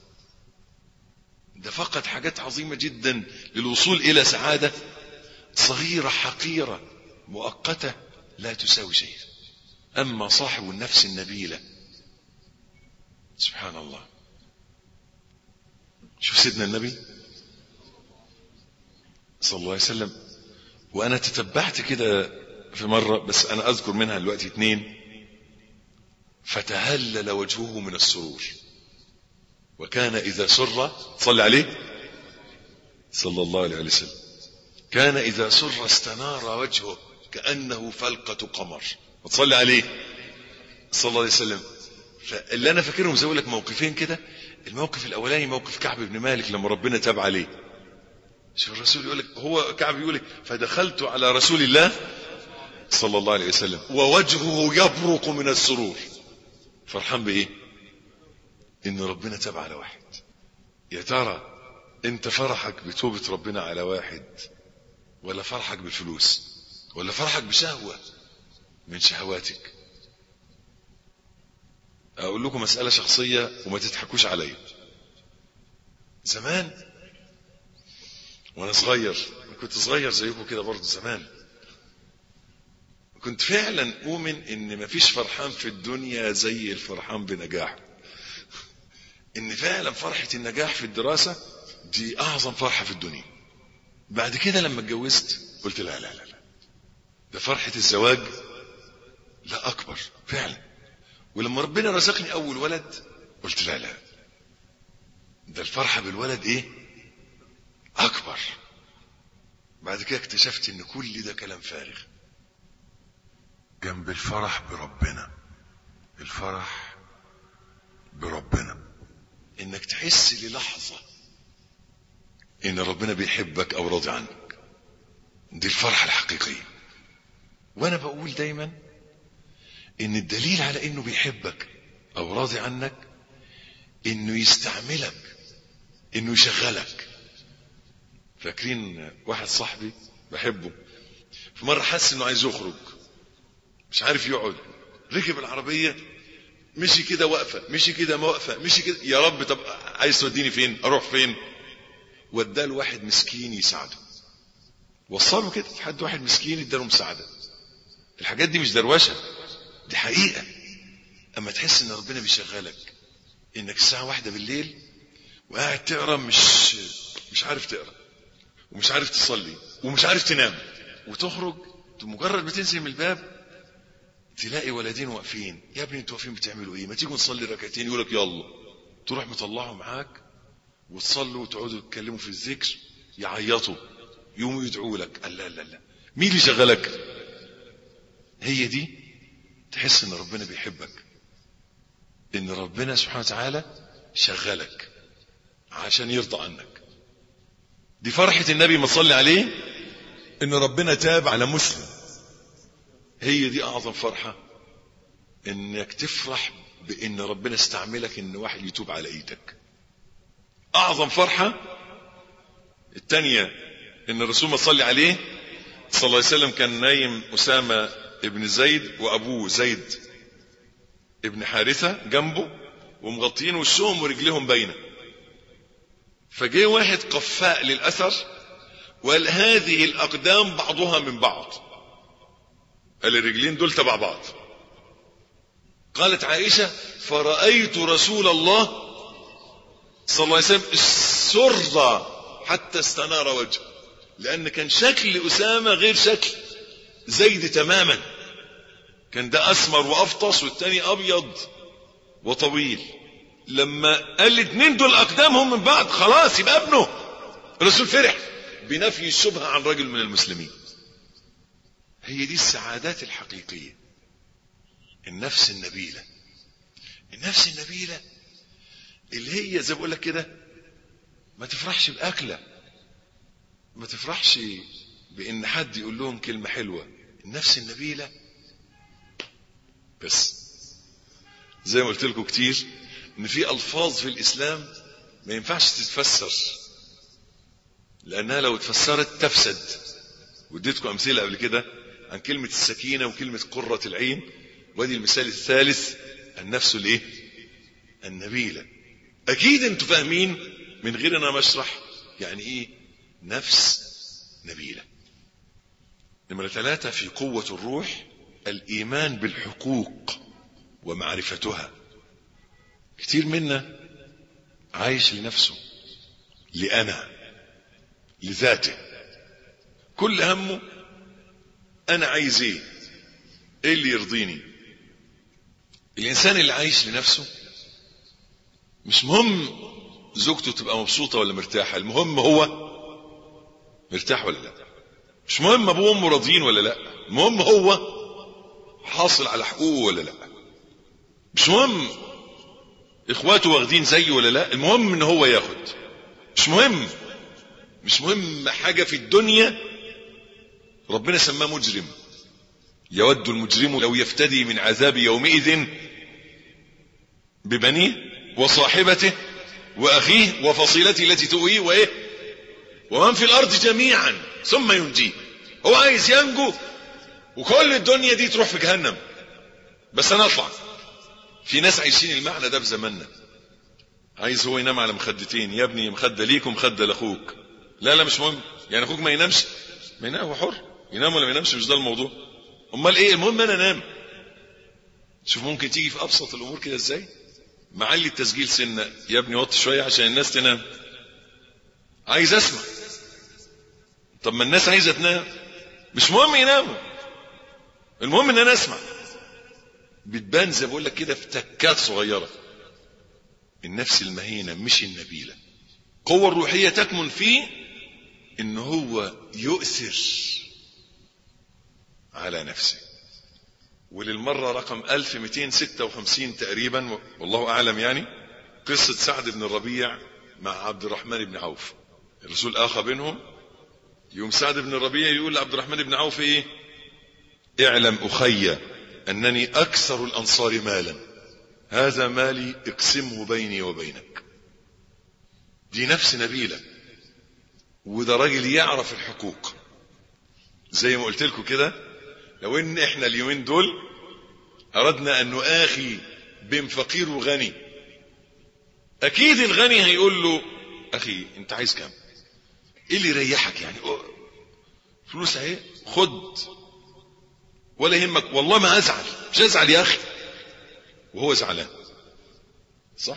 ده فقد حاجات عظيمة جدا للوصول إلى سعادة صغيرة حقيرة مؤقتة لا تساوي شيء أما صاحب النفس النبيلة سبحان الله شوف سيدنا النبي صلى الله عليه وسلم وأنا تتبعت كده في مرة بس أنا أذكر منها دلوقتي اتنين فتهلل وجهه من السرور وكان إذا سر صلى عليه صلى الله عليه وسلم كان إذا سر استنار وجهه كأنه فلقة قمر وتصلي عليه صلى الله عليه وسلم فاللي أنا فاكرهم زي لك موقفين كده الموقف الأولاني موقف كعب بن مالك لما ربنا تاب عليه شوف الرسول يقول لك هو كعب يقول لك فدخلت على رسول الله صلى الله عليه وسلم ووجهه يبرق من السرور فرحان بايه ان ربنا تاب على واحد يا ترى انت فرحك بتوبة ربنا على واحد ولا فرحك بالفلوس ولا فرحك بشهوة من شهواتك اقول لكم مسألة شخصية وما تضحكوش عليا زمان وانا صغير كنت صغير زيكم كده برضه زمان كنت فعلا اؤمن ان مفيش فرحان في الدنيا زي الفرحان بنجاحه ان فعلا فرحة النجاح في الدراسة دي اعظم فرحة في الدنيا بعد كده لما اتجوزت قلت لا لا لا لا ده فرحة الزواج لا اكبر فعلا ولما ربنا رزقني اول ولد قلت لا لا ده الفرحة بالولد ايه اكبر بعد كده اكتشفت ان كل ده كلام فارغ جنب الفرح بربنا الفرح بربنا انك تحس للحظة ان ربنا بيحبك او راضي عنك دي الفرحة الحقيقية وانا بقول دايما ان الدليل على انه بيحبك او راضي عنك انه يستعملك انه يشغلك فاكرين واحد صاحبي بحبه في مرة حس انه عايز يخرج مش عارف يقعد ركب العربية مشي كده واقفة مشي كده واقفة مشي كده يا رب طب عايز توديني فين اروح فين وداه لواحد مسكين يساعده وصله كده لحد واحد مسكين اداله مساعدة الحاجات دي مش دروشة دي حقيقة اما تحس ان ربنا بيشغلك انك الساعة واحدة بالليل وقاعد تقرا مش مش عارف تقرا ومش عارف تصلي ومش عارف تنام وتخرج مجرد ما تنزل من الباب تلاقي ولدين واقفين يا ابني انتوا واقفين بتعملوا ايه ما تيجوا نصلي ركعتين يقول لك يلا تروح مطلعهم معاك وتصلوا وتقعدوا تتكلموا في الذكر يعيطوا يقوموا يدعوا لك قال لا لا لا مين اللي شغلك هي دي تحس ان ربنا بيحبك ان ربنا سبحانه وتعالى شغلك عشان يرضى عنك دي فرحة النبي ما صلي عليه ان ربنا تاب على مسلم هي دي اعظم فرحة انك تفرح بان ربنا استعملك ان واحد يتوب على ايدك اعظم فرحة التانية ان الرسول ما صلي عليه صلى الله عليه وسلم كان نايم اسامة ابن زيد وابوه زيد ابن حارثة جنبه ومغطيين وشهم ورجلهم باينه فجاء واحد قفاء للأثر وقال هذه الأقدام بعضها من بعض قال الرجلين دول تبع بعض قالت عائشة فرأيت رسول الله صلى الله عليه وسلم سر حتى استنار وجهه لأن كان شكل أسامة غير شكل زيد تماما كان ده أسمر وأفطس والتاني أبيض وطويل لما قال الاثنين دول اقدامهم من بعض خلاص يبقى ابنه الرسول فرح بنفي الشبهه عن رجل من المسلمين هي دي السعادات الحقيقيه النفس النبيله النفس النبيله اللي هي زي بقول لك كده ما تفرحش باكله ما تفرحش بان حد يقول لهم كلمه حلوه النفس النبيله بس زي ما قلت لكم كتير ان في الفاظ في الاسلام ما ينفعش تتفسر لانها لو اتفسرت تفسد واديتكم امثله قبل كده عن كلمة السكينة وكلمة قرة العين وادي المثال الثالث النفس الايه النبيلة اكيد انتوا فاهمين من غير انا ما اشرح يعني ايه نفس نبيلة نمرة ثلاثة في قوة الروح الايمان بالحقوق ومعرفتها كتير منا عايش لنفسه لأنا لذاته كل همه أنا عايز إيه إيه اللي يرضيني الإنسان اللي عايش لنفسه مش مهم زوجته تبقى مبسوطة ولا مرتاحة المهم هو مرتاح ولا لا مش مهم أبوه وأمه راضيين ولا لا المهم هو حاصل على حقوقه ولا لا مش مهم اخواته واخدين زيه ولا لا المهم ان هو ياخد مش مهم مش مهم حاجة في الدنيا ربنا سماه مجرم يود المجرم لو يفتدي من عذاب يومئذ ببنيه وصاحبته واخيه وفصيلته التي تؤويه وايه ومن في الارض جميعا ثم ينجيه هو عايز ينجو وكل الدنيا دي تروح في جهنم بس انا اطلع في ناس عايشين المعنى ده في زماننا عايز هو ينام على مخدتين يا ابني مخده ليك ومخده لاخوك لا لا مش مهم يعني اخوك ما ينامش ما ينام هو حر ينام ولا ما ينامش مش ده الموضوع امال ايه المهم انا انام شوف ممكن تيجي في ابسط الامور كده ازاي معلي التسجيل سنه يا ابني وطي شويه عشان الناس تنام عايز اسمع طب ما الناس عايزه تنام مش مهم يناموا المهم ان انا اسمع بتبان زي بقول لك كده في تكات صغيره النفس المهينه مش النبيله القوه الروحيه تكمن في ان هو يؤثر على نفسه وللمره رقم 1256 تقريبا والله اعلم يعني قصه سعد بن الربيع مع عبد الرحمن بن عوف الرسول اخى بينهم يوم سعد بن الربيع يقول لعبد الرحمن بن عوف ايه اعلم اخي انني اكثر الانصار مالا هذا مالي اقسمه بيني وبينك دي نفس نبيله وده راجل يعرف الحقوق زي ما قلت لكم كده لو ان احنا اليومين دول اردنا ان نؤاخي بين فقير وغني اكيد الغني هيقول له اخي انت عايز كام ايه اللي يريحك يعني فلوس اهي خد ولا يهمك والله ما ازعل مش ازعل يا اخي وهو زعلان صح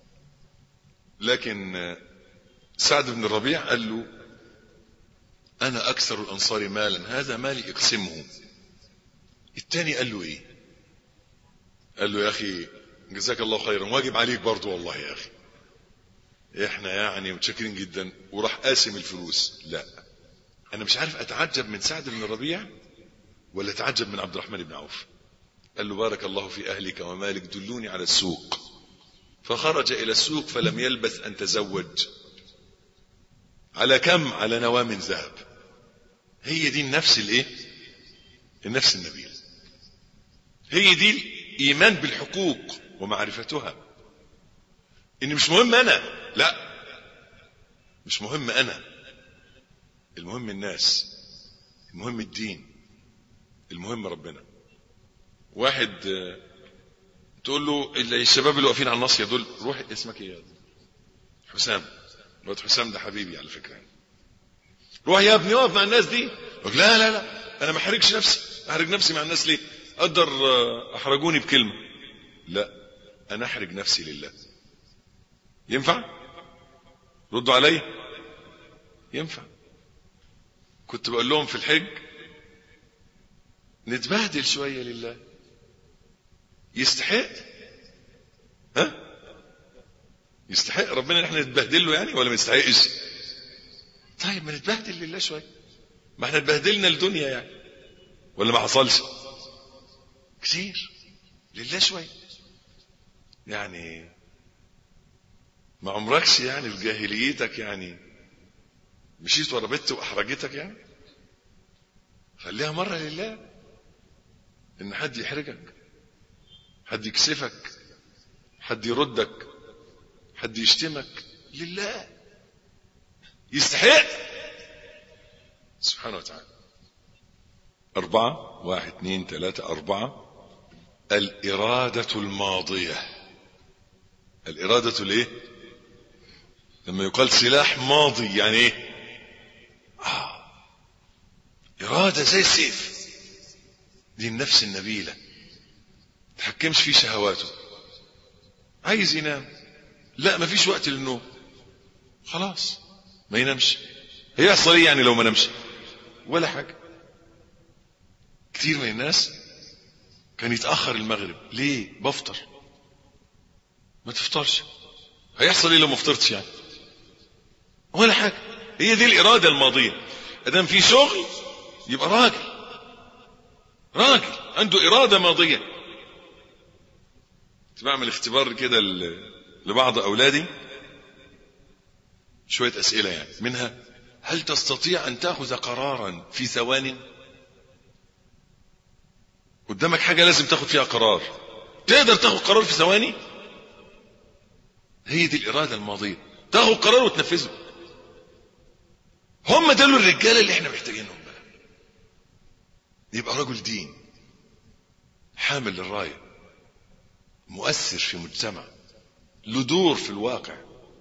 لكن سعد بن الربيع قال له انا اكثر الانصار مالا هذا مالي اقسمه التاني قال له ايه قال له يا اخي جزاك الله خيرا واجب عليك برضو والله يا اخي احنا يعني متشكرين جدا وراح قاسم الفلوس لا انا مش عارف اتعجب من سعد بن الربيع ولا اتعجب من عبد الرحمن بن عوف قال له بارك الله في اهلك ومالك دلوني على السوق فخرج الى السوق فلم يلبث ان تزوج على كم على نواه من ذهب هي دي النفس الايه النفس النبيل هي دي الايمان بالحقوق ومعرفتها ان مش مهم انا لا مش مهم انا المهم الناس المهم الدين المهم ربنا واحد تقول له الشباب اللي واقفين على الناصيه دول روح اسمك ايه حسام الواد حسام ده حبيبي على فكره روح يا ابني اقف مع الناس دي يقول لا لا لا انا ما احرجش نفسي احرج نفسي مع الناس ليه اقدر احرجوني بكلمه لا انا احرج نفسي لله ينفع ردوا علي ينفع كنت بقول لهم في الحج نتبهدل شوية لله يستحق ها يستحق ربنا ان احنا نتبهدل له يعني ولا ما يستحقش طيب ما نتبهدل لله شوية ما احنا اتبهدلنا الدنيا يعني ولا ما حصلش كتير لله شوية يعني ما عمركش يعني في جاهليتك يعني مشيت ورا بنت واحرجتك يعني خليها مرة لله ان حد يحرجك حد يكسفك حد يردك حد يشتمك لله يستحق سبحانه وتعالى أربعة واحد اثنين ثلاثة أربعة الإرادة الماضية الإرادة الإيه؟ لما يقال سلاح ماضي يعني إيه؟ آه. إرادة زي السيف دي النفس النبيلة تحكمش في شهواته عايز ينام لا مفيش وقت للنوم خلاص ما ينامش هيحصل ايه يعني لو ما نامش ولا حاجة كتير من الناس كان يتأخر المغرب ليه بفطر ما تفطرش هيحصل ايه لو ما فطرتش يعني ولا حاجة هي دي الإرادة الماضية ادام في شغل يبقى راجل راجل عنده إرادة ماضية كنت بعمل اختبار كده لبعض أولادي شوية أسئلة يعني منها هل تستطيع أن تأخذ قرارا في ثوان قدامك حاجة لازم تاخد فيها قرار تقدر تاخد قرار في ثواني هي دي الإرادة الماضية تاخد قرار وتنفذه هم دول الرجالة اللي احنا محتاجينهم بقى يبقى رجل دين حامل للراية مؤثر في مجتمع له دور في الواقع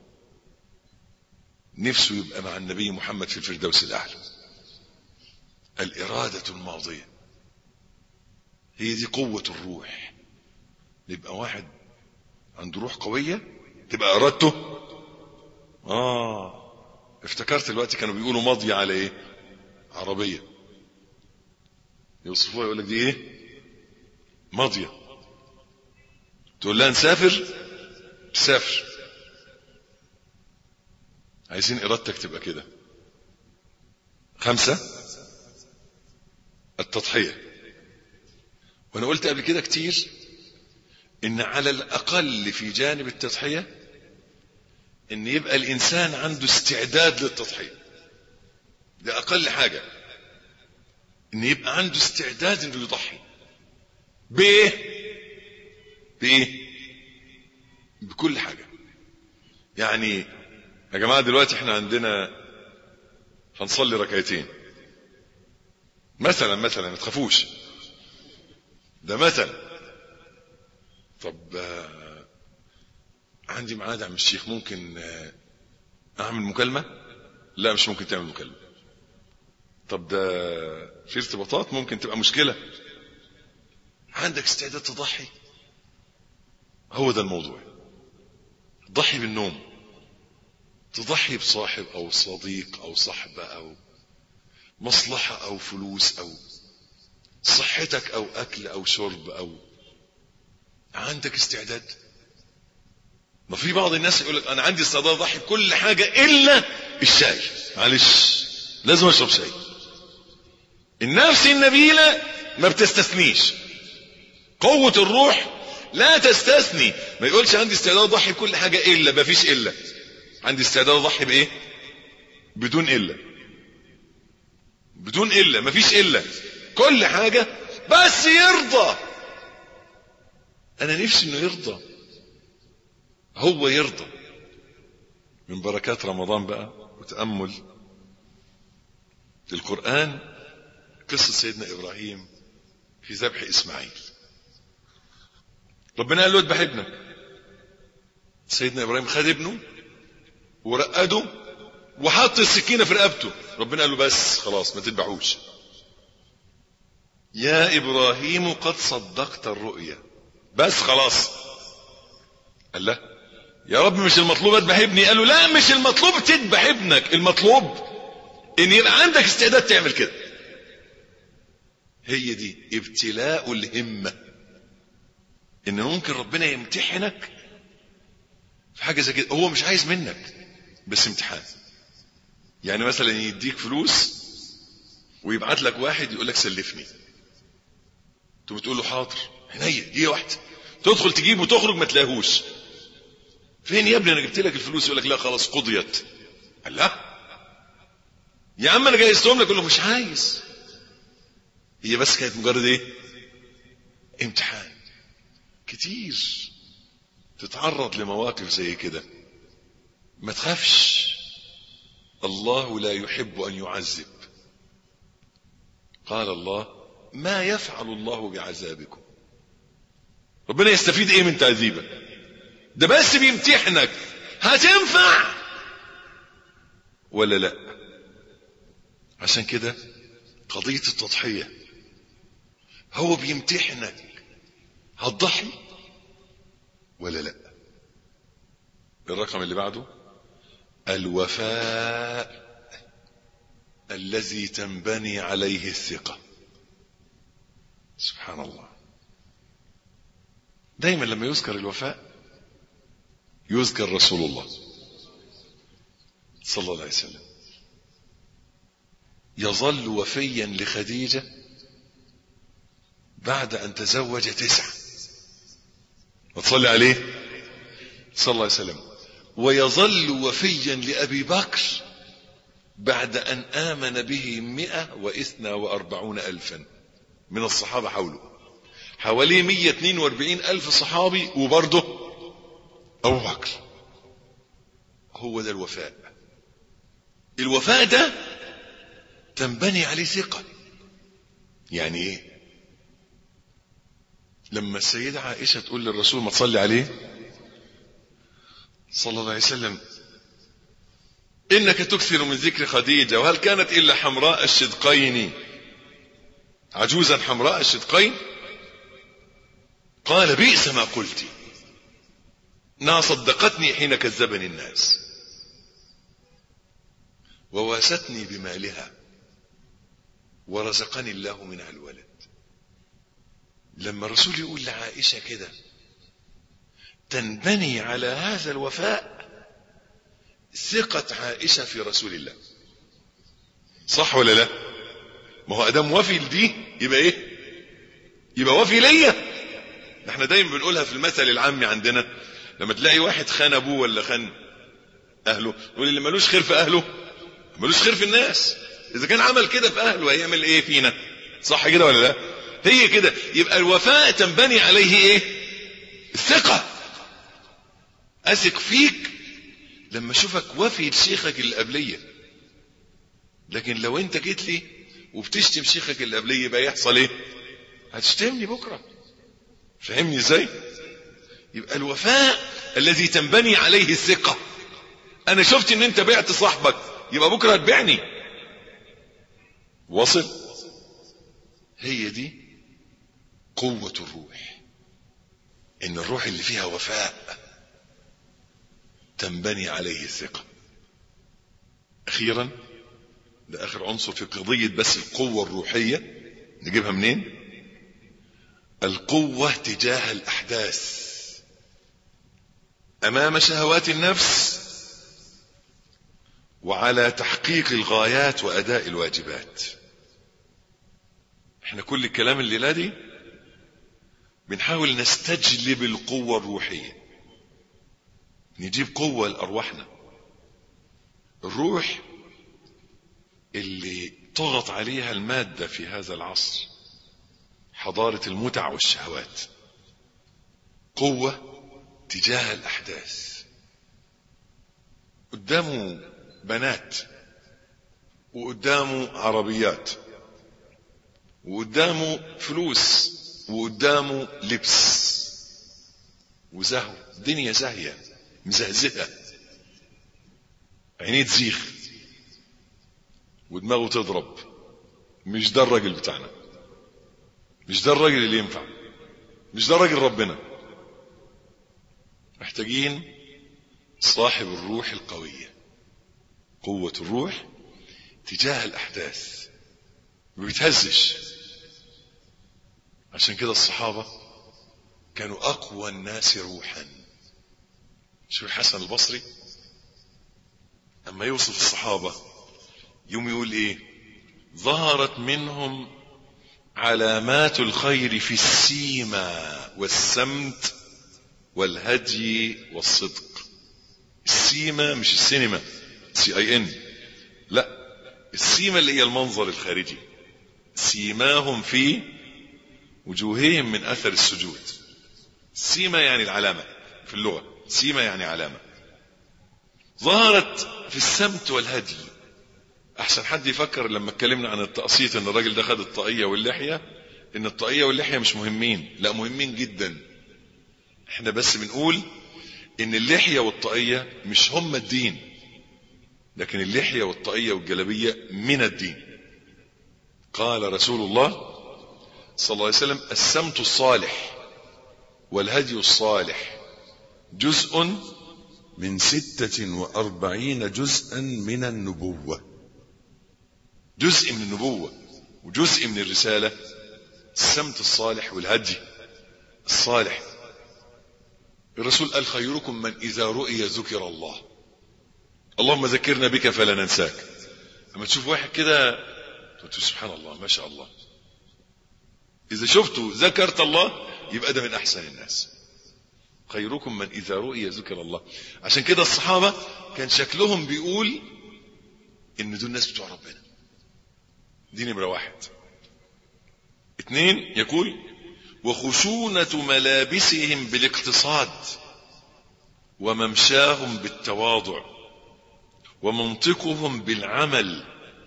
نفسه يبقى مع النبي محمد في الفردوس الأعلى الإرادة الماضية هي دي قوة الروح يبقى واحد عنده روح قوية تبقى إرادته آه افتكرت الوقت كانوا بيقولوا ماضية على إيه عربية يوصفوها يقول لك دي إيه ماضية تقول لها نسافر تسافر عايزين ارادتك تبقى كده خمسة التضحية وانا قلت قبل كده كتير ان على الاقل في جانب التضحية ان يبقى الانسان عنده استعداد للتضحية ده اقل حاجة ان يبقى عنده استعداد انه يضحي بايه بايه بكل حاجة يعني يا جماعة دلوقتي احنا عندنا هنصلي ركعتين مثلا مثلا ما تخافوش ده مثلا طب آه، عندي ميعاد عم الشيخ ممكن آه، اعمل مكالمة لا مش ممكن تعمل مكالمة طب ده في ارتباطات ممكن تبقى مشكلة عندك استعداد تضحي هو ده الموضوع ضحي بالنوم تضحي بصاحب او صديق او صحبة او مصلحة او فلوس او صحتك او اكل او شرب او عندك استعداد ما في بعض الناس يقول لك انا عندي استعداد اضحي بكل حاجة الا الشاي معلش لازم اشرب شاي النفس النبيلة ما بتستثنيش قوة الروح لا تستثني ما يقولش عندي استعداد اضحي بكل حاجة الا ما فيش الا عندي استعداد اضحي بايه بدون الا بدون الا ما فيش الا كل حاجة بس يرضى انا نفسي انه يرضى هو يرضى من بركات رمضان بقى وتأمل القرآن قصة سيدنا إبراهيم في ذبح إسماعيل ربنا قال له اذبح ابنك سيدنا إبراهيم خد ابنه ورقده وحط السكينة في رقبته ربنا قال له بس خلاص ما تذبحوش يا إبراهيم قد صدقت الرؤيا بس خلاص قال له يا رب مش المطلوب اذبح ابني قال له لا مش المطلوب تذبح ابنك المطلوب ان يبقى عندك استعداد تعمل كده هي دي ابتلاء الهمة ان ممكن ربنا يمتحنك في حاجة زي كده هو مش عايز منك بس امتحان يعني مثلا يديك فلوس ويبعت لك واحد يقول لك سلفني انت بتقول له حاضر عينيا دي واحده تدخل تجيب وتخرج ما تلاقيهوش فين يا ابني انا جبت لك الفلوس يقول لك لا خلاص قضيت قال لا يا عم انا جهزتهم لك يقول له مش عايز هي بس كانت مجرد ايه امتحان كتير تتعرض لمواقف زي كده ما تخافش الله لا يحب ان يعذب قال الله ما يفعل الله بعذابكم ربنا يستفيد ايه من تعذيبك ده بس بيمتحنك هتنفع ولا لا عشان كده قضية التضحية هو بيمتحنك هتضحي ولا لا الرقم اللي بعده الوفاء الذي تنبني عليه الثقة سبحان الله دايما لما يذكر الوفاء يذكر رسول الله صلى الله عليه وسلم يظل وفيا لخديجة بعد أن تزوج تسعة وتصلي عليه صلى الله عليه وسلم ويظل وفيا لأبي بكر بعد أن آمن به مئة وإثنى وأربعون ألفا من الصحابة حوله حوالي 142 ألف صحابي وبرضه أبو بكر هو ده الوفاء الوفاء ده تنبني عليه ثقة يعني ايه لما السيدة عائشة تقول للرسول ما تصلي عليه صلى الله عليه وسلم إنك تكثر من ذكر خديجة وهل كانت إلا حمراء الشدقين عجوزا حمراء الشدقين قال بئس ما قلت انها صدقتني حين كذبني الناس وواستني بمالها ورزقني الله منها الولد لما الرسول يقول لعائشة كده تنبني على هذا الوفاء ثقة عائشة في رسول الله صح ولا لا ما هو ادام وفي لدي يبقى ايه يبقى وفي ليا احنا دايما بنقولها في المثل العامي عندنا لما تلاقي واحد خان ابوه ولا خان اهله نقول اللي ملوش خير في اهله ملوش خير في الناس اذا كان عمل كده في اهله هيعمل ايه فينا صح كده ولا لا هي كده يبقى الوفاء تنبني عليه ايه الثقة اثق فيك لما اشوفك وفي لشيخك اللي قبليه لكن لو انت جيت لي وبتشتم شيخك اللي قبليه يبقى يحصل ايه هتشتمني بكره فهمني ازاي يبقى الوفاء الذي تنبني عليه الثقة انا شفت ان انت بعت صاحبك يبقى بكرة هتبيعني وصل هي دي قوة الروح ان الروح اللي فيها وفاء تنبني عليه الثقة اخيرا ده اخر عنصر في قضية بس القوة الروحية نجيبها منين القوة تجاه الاحداث امام شهوات النفس وعلى تحقيق الغايات واداء الواجبات احنا كل الكلام الليلة دي بنحاول نستجلب القوة الروحية نجيب قوة لأرواحنا الروح اللي طغت عليها المادة في هذا العصر حضارة المتع والشهوات قوة تجاه الأحداث قدامه بنات وقدامه عربيات وقدامه فلوس وقدامه لبس وزهو دنيا زاهية مزهزهة عينيه تزيغ ودماغه تضرب مش ده الراجل بتاعنا مش ده الراجل اللي ينفع مش ده راجل ربنا محتاجين صاحب الروح القوية قوة الروح تجاه الأحداث ما بيتهزش عشان كده الصحابة كانوا أقوى الناس روحا شو الحسن البصري أما يوصف الصحابة يوم يقول إيه ظهرت منهم علامات الخير في السيما والسمت والهدي والصدق السيما مش السينما سي اي ان لا السيما اللي هي المنظر الخارجي سيماهم في وجوههم من اثر السجود سيما يعني العلامة في اللغة سيما يعني علامة ظهرت في السمت والهدي احسن حد يفكر لما اتكلمنا عن التقسيط ان الراجل ده خد الطاقية واللحية ان الطاقية واللحية مش مهمين لا مهمين جدا احنا بس بنقول ان اللحية والطاقية مش هم الدين لكن اللحية والطاقية والجلبية من الدين قال رسول الله صلى الله عليه وسلم السمت الصالح والهدي الصالح جزء من ستة وأربعين جزءا من النبوة جزء من النبوة وجزء من الرسالة السمت الصالح والهدي الصالح الرسول قال خيركم من إذا رؤي ذكر الله اللهم ذكرنا بك فلا ننساك لما تشوف واحد كده تقول سبحان الله ما شاء الله إذا شفته ذكرت الله يبقى ده من أحسن الناس خيركم من إذا رؤي ذكر الله عشان كده الصحابة كان شكلهم بيقول إن دول الناس بتوع ربنا دي نمرة واحد اثنين يقول وخشونة ملابسهم بالاقتصاد وممشاهم بالتواضع ومنطقهم بالعمل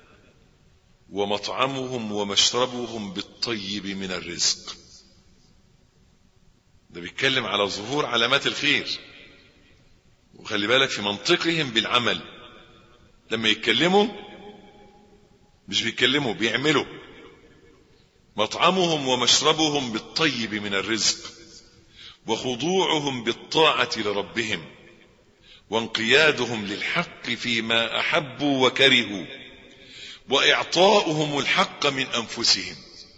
ومطعمهم ومشربهم بالطيب من الرزق ده بيتكلم على ظهور علامات الخير وخلي بالك في منطقهم بالعمل لما يتكلموا مش بيتكلموا بيعملوا مطعمهم ومشربهم بالطيب من الرزق وخضوعهم بالطاعة لربهم وانقيادهم للحق فيما أحبوا وكرهوا وإعطاؤهم الحق من أنفسهم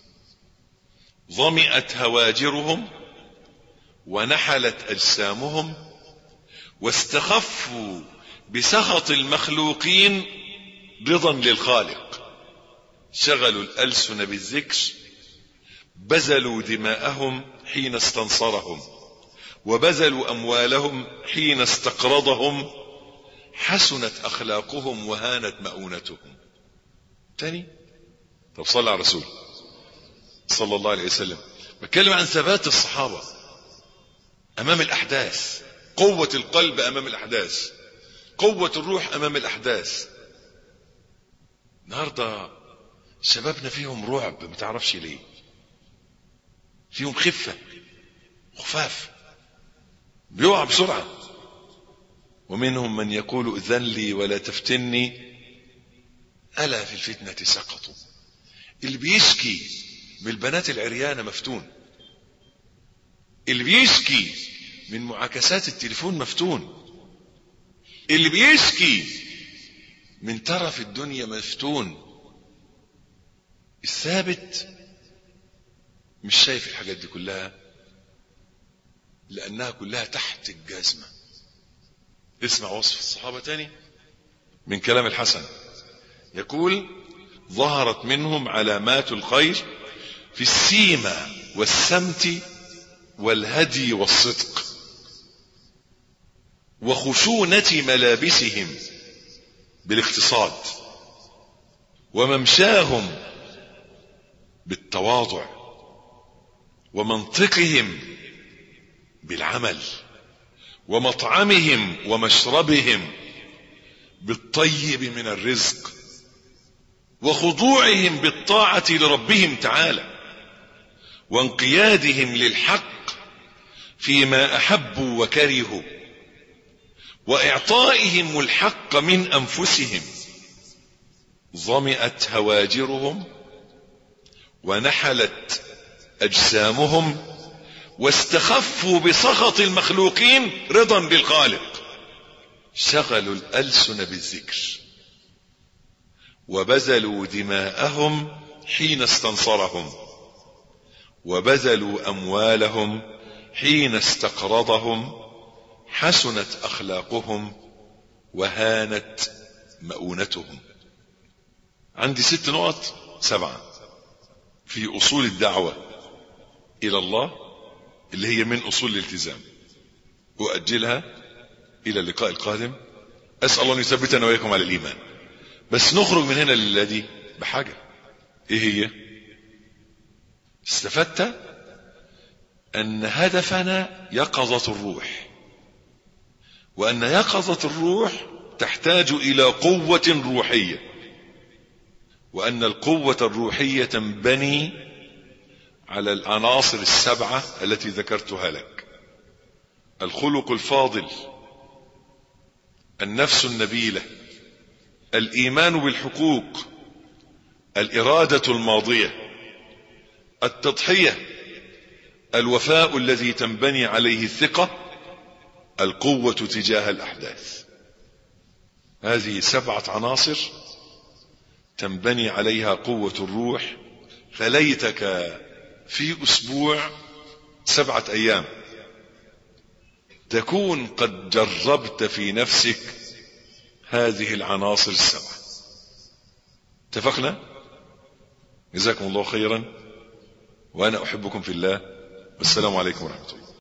ظمئت هواجرهم ونحلت أجسامهم واستخفوا بسخط المخلوقين رضا للخالق شغلوا الألسن بالذكر بذلوا دماءهم حين استنصرهم وبذلوا أموالهم حين استقرضهم حسنت أخلاقهم وهانت مؤونتهم تاني طب صلى على الرسول صلى الله عليه وسلم بتكلم عن ثبات الصحابة أمام الأحداث قوة القلب أمام الأحداث قوة الروح أمام الأحداث النهاردة شبابنا فيهم رعب ما تعرفش ليه فيهم خفة خفاف بيقع بسرعة ومنهم من يقول اذن لي ولا تفتني ألا في الفتنة سقطوا اللي بيشكي من البنات العريانة مفتون اللي بيشكي من معاكسات التليفون مفتون اللي بيشكي من ترف الدنيا مفتون الثابت مش شايف الحاجات دي كلها لأنها كلها تحت الجزمة اسمع وصف الصحابة تاني من كلام الحسن يقول ظهرت منهم علامات الخير في السيمة والسمت والهدي والصدق وخشونة ملابسهم بالاقتصاد وممشاهم بالتواضع ومنطقهم بالعمل ومطعمهم ومشربهم بالطيب من الرزق وخضوعهم بالطاعة لربهم تعالى وانقيادهم للحق فيما أحبوا وكرهوا وإعطائهم الحق من أنفسهم ظمئت هواجرهم ونحلت أجسامهم واستخفوا بسخط المخلوقين رضا بالخالق شغلوا الألسن بالذكر وبذلوا دماءهم حين استنصرهم وبذلوا أموالهم حين استقرضهم حسنت أخلاقهم وهانت مؤونتهم عندي ست نقط سبعة في أصول الدعوة إلى الله اللي هي من أصول الالتزام أؤجلها إلى اللقاء القادم أسأل الله أن يثبتنا وإياكم على الإيمان بس نخرج من هنا للذي بحاجة إيه هي استفدت أن هدفنا يقظة الروح وأن يقظة الروح تحتاج إلى قوة روحية وأن القوة الروحية تنبني على العناصر السبعة التي ذكرتها لك الخلق الفاضل النفس النبيلة الإيمان بالحقوق الإرادة الماضية التضحية الوفاء الذي تنبني عليه الثقة القوة تجاه الأحداث هذه سبعة عناصر تنبني عليها قوة الروح فليتك في أسبوع سبعة أيام تكون قد جربت في نفسك هذه العناصر السبعة اتفقنا جزاكم الله خيرا وأنا أحبكم في الله والسلام عليكم ورحمة الله